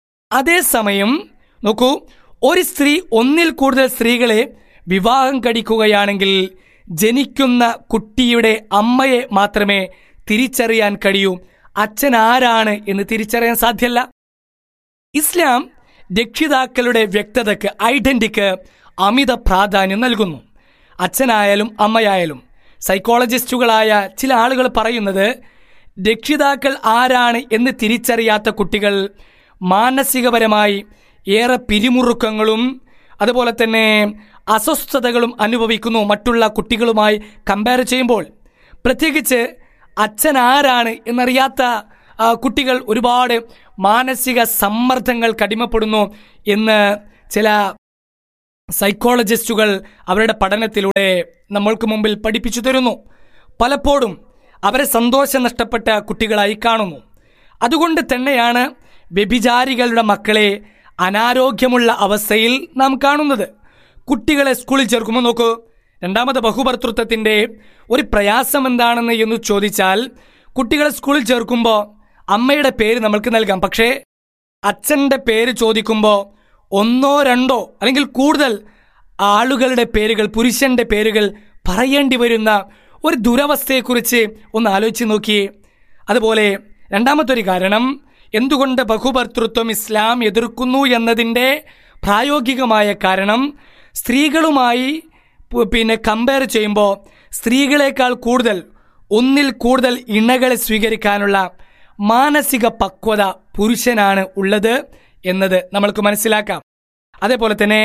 അതേസമയം നോക്കൂ ഒരു സ്ത്രീ ഒന്നിൽ കൂടുതൽ സ്ത്രീകളെ വിവാഹം കഴിക്കുകയാണെങ്കിൽ ജനിക്കുന്ന കുട്ടിയുടെ അമ്മയെ മാത്രമേ തിരിച്ചറിയാൻ കഴിയൂ അച്ഛൻ ആരാണ് എന്ന് തിരിച്ചറിയാൻ സാധ്യല്ല ഇസ്ലാം രക്ഷിതാക്കളുടെ വ്യക്തതയ്ക്ക് ഐഡന്റിക്ക് അമിത പ്രാധാന്യം നൽകുന്നു അച്ഛനായാലും അമ്മയായാലും സൈക്കോളജിസ്റ്റുകളായ ചില ആളുകൾ പറയുന്നത് രക്ഷിതാക്കൾ ആരാണ് എന്ന് തിരിച്ചറിയാത്ത കുട്ടികൾ മാനസികപരമായി ഏറെ പിരിമുറുക്കങ്ങളും അതുപോലെ തന്നെ അസ്വസ്ഥതകളും അനുഭവിക്കുന്നു മറ്റുള്ള കുട്ടികളുമായി കമ്പയർ ചെയ്യുമ്പോൾ പ്രത്യേകിച്ച് അച്ഛൻ ആരാണ് എന്നറിയാത്ത ആ, കുട്ടികൾ ഒരുപാട് മാനസിക സമ്മർദ്ദങ്ങൾ കടിമപ്പെടുന്നു എന്ന് ചില സൈക്കോളജിസ്റ്റുകൾ അവരുടെ പഠനത്തിലൂടെ നമ്മൾക്ക് മുമ്പിൽ പഠിപ്പിച്ചു തരുന്നു പലപ്പോഴും അവരെ സന്തോഷം നഷ്ടപ്പെട്ട കുട്ടികളായി കാണുന്നു അതുകൊണ്ട് തന്നെയാണ് വ്യഭിചാരികളുടെ മക്കളെ അനാരോഗ്യമുള്ള അവസ്ഥയിൽ നാം കാണുന്നത് കുട്ടികളെ സ്കൂളിൽ ചേർക്കുമ്പോൾ നോക്കൂ രണ്ടാമത് ബഹുഭർത്തൃത്വത്തിന്റെ ഒരു പ്രയാസം എന്താണെന്ന് എന്ന് ചോദിച്ചാൽ കുട്ടികളെ സ്കൂളിൽ ചേർക്കുമ്പോൾ അമ്മയുടെ പേര് നമ്മൾക്ക് നൽകാം പക്ഷേ അച്ഛന്റെ പേര് ചോദിക്കുമ്പോൾ ഒന്നോ രണ്ടോ അല്ലെങ്കിൽ കൂടുതൽ ആളുകളുടെ പേരുകൾ പുരുഷന്റെ പേരുകൾ പറയേണ്ടി വരുന്ന ഒരു ദുരവസ്ഥയെക്കുറിച്ച് ഒന്ന് ആലോചിച്ച് നോക്കിയേ അതുപോലെ രണ്ടാമത്തൊരു കാരണം എന്തുകൊണ്ട് ബഹുഭർത്തൃത്വം ഇസ്ലാം എതിർക്കുന്നു എന്നതിൻ്റെ പ്രായോഗികമായ കാരണം സ്ത്രീകളുമായി പു- പിന്നെ കമ്പയർ ചെയ്യുമ്പോൾ സ്ത്രീകളെക്കാൾ കൂടുതൽ ഒന്നിൽ കൂടുതൽ ഇണകളെ സ്വീകരിക്കാനുള്ള മാനസിക പക്വത പുരുഷനാണ് ഉള്ളത് എന്നത് നമ്മൾക്ക് മനസ്സിലാക്കാം അതേപോലെ തന്നെ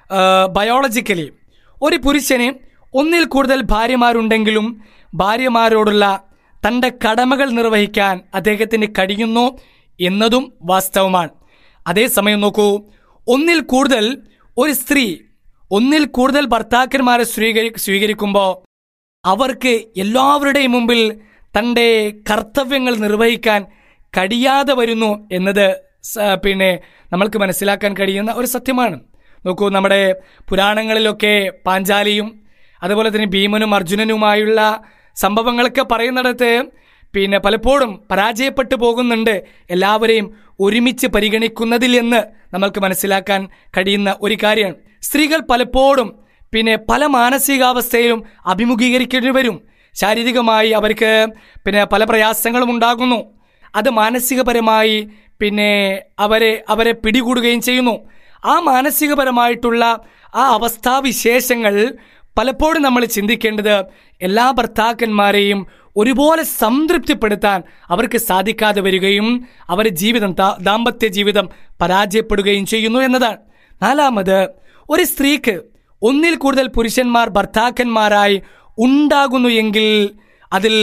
ബയോളജിക്കലി ഒരു പുരുഷന് ഒന്നിൽ കൂടുതൽ ഭാര്യമാരുണ്ടെങ്കിലും ഭാര്യമാരോടുള്ള തൻ്റെ കടമകൾ നിർവഹിക്കാൻ അദ്ദേഹത്തിന് കഴിയുന്നു എന്നതും വാസ്തവമാണ് അതേസമയം നോക്കൂ ഒന്നിൽ കൂടുതൽ ഒരു സ്ത്രീ ഒന്നിൽ കൂടുതൽ ഭർത്താക്കന്മാരെ സ്വീകരി സ്വീകരിക്കുമ്പോൾ അവർക്ക് എല്ലാവരുടെയും മുമ്പിൽ തൻ്റെ കർത്തവ്യങ്ങൾ നിർവഹിക്കാൻ കഴിയാതെ വരുന്നു എന്നത് സ- പിന്നെ നമ്മൾക്ക് മനസ്സിലാക്കാൻ കഴിയുന്ന ഒരു സത്യമാണ് നോക്കൂ നമ്മുടെ പുരാണങ്ങളിലൊക്കെ പാഞ്ചാലിയും അതുപോലെ തന്നെ ഭീമനും അർജുനനുമായുള്ള സംഭവങ്ങളൊക്കെ പറയുന്നിടത്ത് പിന്നെ പലപ്പോഴും പരാജയപ്പെട്ടു പോകുന്നുണ്ട് എല്ലാവരെയും ഒരുമിച്ച് പരിഗണിക്കുന്നതിൽ എന്ന് നമ്മൾക്ക് മനസ്സിലാക്കാൻ കഴിയുന്ന ഒരു കാര്യമാണ് സ്ത്രീകൾ പലപ്പോഴും പിന്നെ പല മാനസികാവസ്ഥയിലും അഭിമുഖീകരിക്കേണ്ടി വരും ശാരീരികമായി അവർക്ക് പിന്നെ പല പ്രയാസങ്ങളും ഉണ്ടാകുന്നു അത് മാനസികപരമായി പിന്നെ അവരെ അവരെ പിടികൂടുകയും ചെയ്യുന്നു ആ മാനസികപരമായിട്ടുള്ള ആ അവസ്ഥാവിശേഷങ്ങൾ പലപ്പോഴും നമ്മൾ ചിന്തിക്കേണ്ടത് എല്ലാ ഭർത്താക്കന്മാരെയും ഒരുപോലെ സംതൃപ്തിപ്പെടുത്താൻ അവർക്ക് സാധിക്കാതെ വരികയും അവരുടെ ജീവിതം ദാ- ദാമ്പത്യ ജീവിതം പരാജയപ്പെടുകയും ചെയ്യുന്നു എന്നതാണ് നാലാമത് ഒരു സ്ത്രീക്ക് ഒന്നിൽ കൂടുതൽ പുരുഷന്മാർ ഭർത്താക്കന്മാരായി ഉണ്ടാകുന്നു എങ്കിൽ അതിൽ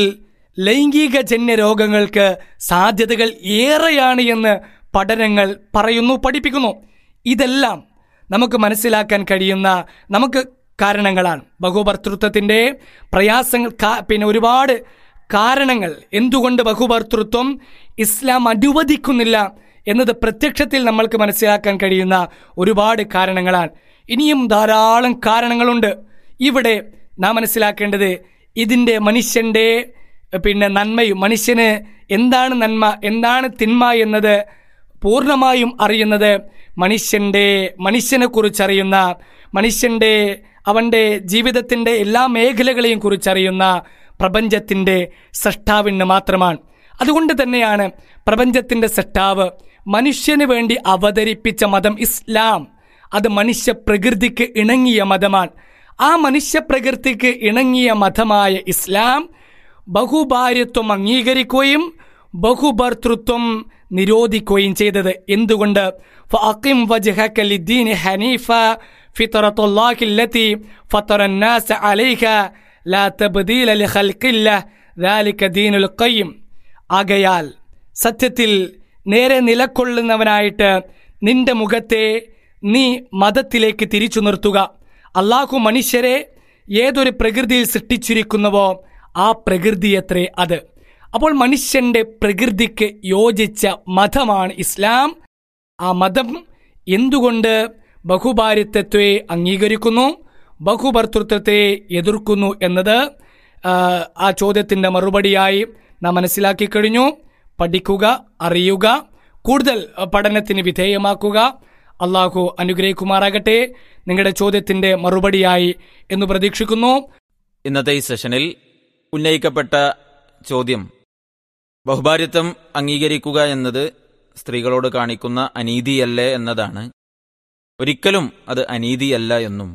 ലൈംഗിക ജന്യ രോഗങ്ങൾക്ക് സാധ്യതകൾ ഏറെയാണ് എന്ന് പഠനങ്ങൾ പറയുന്നു പഠിപ്പിക്കുന്നു ഇതെല്ലാം നമുക്ക് മനസ്സിലാക്കാൻ കഴിയുന്ന നമുക്ക് കാരണങ്ങളാണ് ബഹുഭർത്തൃത്വത്തിന്റെ പ്രയാസങ്ങൾ കാ- പിന്നെ ഒരുപാട് കാരണങ്ങൾ എന്തുകൊണ്ട് ബഹുഭർത്തൃത്വം ഇസ്ലാം അനുവദിക്കുന്നില്ല എന്നത് പ്രത്യക്ഷത്തിൽ നമ്മൾക്ക് മനസ്സിലാക്കാൻ കഴിയുന്ന ഒരുപാട് കാരണങ്ങളാണ് ഇനിയും ധാരാളം കാരണങ്ങളുണ്ട് ഇവിടെ നാം മനസ്സിലാക്കേണ്ടത് ഇതിൻ്റെ മനുഷ്യന്റെ പിന്നെ നന്മയും മനുഷ്യന് എന്താണ് നന്മ എന്താണ് തിന്മ എന്നത് പൂർണ്ണമായും അറിയുന്നത് മനുഷ്യന്റെ മനുഷ്യനെ കുറിച്ചറിയുന്ന മനുഷ്യന്റെ അവന്റെ ജീവിതത്തിന്റെ എല്ലാ മേഖലകളെയും കുറിച്ചറിയുന്ന പ്രപഞ്ചത്തിന്റെ സൃഷ്ടാവിന് മാത്രമാണ് അതുകൊണ്ട് തന്നെയാണ് പ്രപഞ്ചത്തിന്റെ സൃഷ്ടാവ് മനുഷ്യന് വേണ്ടി അവതരിപ്പിച്ച മതം ഇസ്ലാം അത് മനുഷ്യ പ്രകൃതിക്ക് ഇണങ്ങിയ മതമാണ് ആ മനുഷ്യ പ്രകൃതിക്ക് ഇണങ്ങിയ മതമായ ഇസ്ലാം ബഹുഭാര്യത്വം അംഗീകരിക്കുകയും ബഹുഭർത്തൃത്വം നിരോധിക്കുകയും ചെയ്തത് എന്തുകൊണ്ട് فأقم وجهك للدين حنيفا فطرة الله التي فطر الناس عليها لا تبديل لخلق الله ذلك دين القيم ആകയാൽ സത്യത്തിൽ നേരെ നിലക്കൊള്ളുന്നവനായിട്ട് നിന്റെ മുഖത്തെ നീ മതത്തിലേക്ക് തിരിച്ചു നിർത്തുക അള്ളാഹു മനുഷ്യരെ ഏതൊരു പ്രകൃതിയിൽ സൃഷ്ടിച്ചിരിക്കുന്നുവോ ആ പ്രകൃതിയത്രേ അത് അപ്പോൾ മനുഷ്യന്റെ പ്രകൃതിക്ക് യോജിച്ച മതമാണ് ഇസ്ലാം ആ മതം എന്തുകൊണ്ട് ബഹുഭാര്യത്വത്തെ അംഗീകരിക്കുന്നു ബഹുഭർത്തൃത്വത്തെ എതിർക്കുന്നു എന്നത് ആ, ആ ചോദ്യത്തിന്റെ മറുപടിയായി നാം മനസ്സിലാക്കി കഴിഞ്ഞു പഠിക്കുക അറിയുക കൂടുതൽ പഠനത്തിന് വിധേയമാക്കുക അള്ളാഹു അനുഗ്രഹിക്കുമാറാകട്ടെ നിങ്ങളുടെ ചോദ്യത്തിന്റെ മറുപടിയായി എന്ന് പ്രതീക്ഷിക്കുന്നു ഇന്നത്തെ ഈ സെഷനിൽ ഉന്നയിക്കപ്പെട്ട ചോദ്യം ബഹുഭാര്യത്വം അംഗീകരിക്കുക എന്നത് സ്ത്രീകളോട് കാണിക്കുന്ന അനീതിയല്ലേ എന്നതാണ് ഒരിക്കലും അത് അനീതിയല്ല എന്നും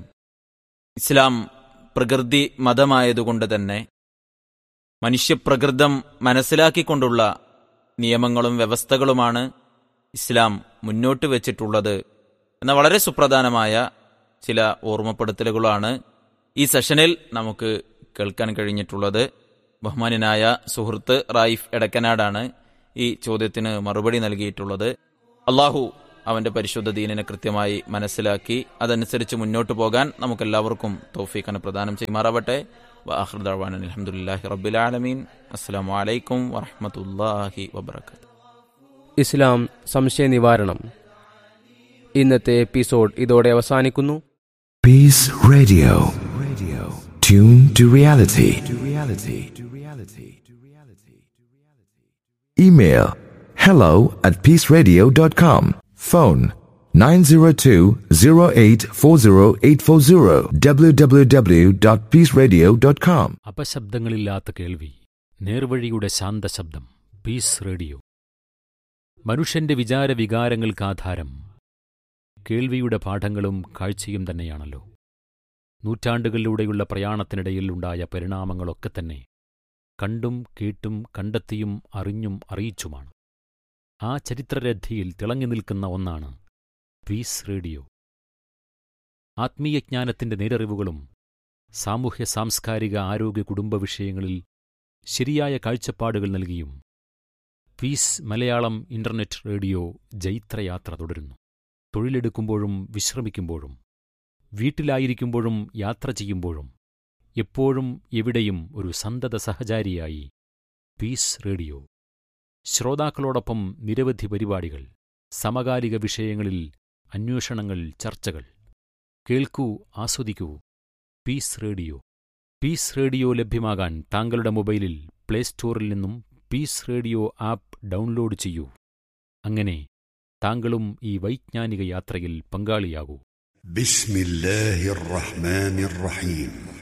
ഇസ്ലാം പ്രകൃതി മതമായതുകൊണ്ട് തന്നെ മനുഷ്യപ്രകൃതം മനസ്സിലാക്കിക്കൊണ്ടുള്ള നിയമങ്ങളും വ്യവസ്ഥകളുമാണ് ഇസ്ലാം മുന്നോട്ട് വച്ചിട്ടുള്ളത് എന്ന വളരെ സുപ്രധാനമായ ചില ഓർമ്മപ്പെടുത്തലുകളാണ് ഈ സെഷനിൽ നമുക്ക് കേൾക്കാൻ കഴിഞ്ഞിട്ടുള്ളത് ബഹുമാനായ സുഹൃത്ത് റായിഫ് എടക്കനാടാണ് ഈ ചോദ്യത്തിന് മറുപടി നൽകിയിട്ടുള്ളത് അള്ളാഹു അവന്റെ പരിശുദ്ധ ദീനിനെ കൃത്യമായി മനസ്സിലാക്കി അതനുസരിച്ച് മുന്നോട്ട് പോകാൻ നമുക്കെല്ലാവർക്കും തൗഫീഖിനെ പ്രദാനം ചെയ്യുമാറാവട്ടെ വാഹൃദാൻ അലഹമുല്ലാഹി റബ്ബുലാലമീൻ അസ്സാം വലൈക്കും വറഹമത്തല്ലാഹി വബർക്കാത്തു ഇസ്ലാം സംശയ നിവാരണം ഇന്നത്തെ എപ്പിസോഡ് ഇതോടെ അവസാനിക്കുന്നു Peace Radio. Radio. Tune to reality. To reality. To reality. To reality. To reality. Email hello at peaceradio.com. Phone 902-0840840 www.peaceradio.com. അപശബ്ദങ്ങളില്ലാത്ത കേൾവി നേർവഴിയുടെ ശാന്തശബ്ദം പീസ് റേഡിയോ മനുഷ്യന്റെ വിചാര വികാരങ്ങൾക്ക് ആധാരം കേൾവിയുടെ പാഠങ്ങളും കാഴ്ചയും തന്നെയാണല്ലോ നൂറ്റാണ്ടുകളിലൂടെയുള്ള പ്രയാണത്തിനിടയിൽ ഉണ്ടായ പരിണാമങ്ങളൊക്കെ തന്നെ കണ്ടും കേട്ടും കണ്ടെത്തിയും അറിഞ്ഞും അറിയിച്ചുമാണ് ആ ചരിത്രരഥിയിൽ തിളങ്ങി നിൽക്കുന്ന ഒന്നാണ് പീസ് റേഡിയോ ആത്മീയജ്ഞാനത്തിന്റെ നേരറിവുകളും സാമൂഹ്യ സാംസ്കാരിക ആരോഗ്യ കുടുംബ വിഷയങ്ങളിൽ ശരിയായ കാഴ്ചപ്പാടുകൾ നൽകിയും പീസ് മലയാളം ഇന്റർനെറ്റ് റേഡിയോ ജൈത്രയാത്ര തുടരുന്നു തൊഴിലെടുക്കുമ്പോഴും വിശ്രമിക്കുമ്പോഴും വീട്ടിലായിരിക്കുമ്പോഴും യാത്ര ചെയ്യുമ്പോഴും എപ്പോഴും എവിടെയും ഒരു സന്തത സഹചാരിയായി പീസ് റേഡിയോ ശ്രോതാക്കളോടൊപ്പം നിരവധി പരിപാടികൾ സമകാലിക വിഷയങ്ങളിൽ അന്വേഷണങ്ങൾ ചർച്ചകൾ കേൾക്കൂ ആസ്വദിക്കൂ പീസ് റേഡിയോ പീസ് റേഡിയോ ലഭ്യമാകാൻ താങ്കളുടെ മൊബൈലിൽ പ്ലേ സ്റ്റോറിൽ നിന്നും പീസ് റേഡിയോ ആപ്പ് ഡൗൺലോഡ് ചെയ്യൂ അങ്ങനെ താങ്കളും ഈ വൈജ്ഞാനിക യാത്രയിൽ പങ്കാളിയാകൂ بسم الله الرحمن الرحيم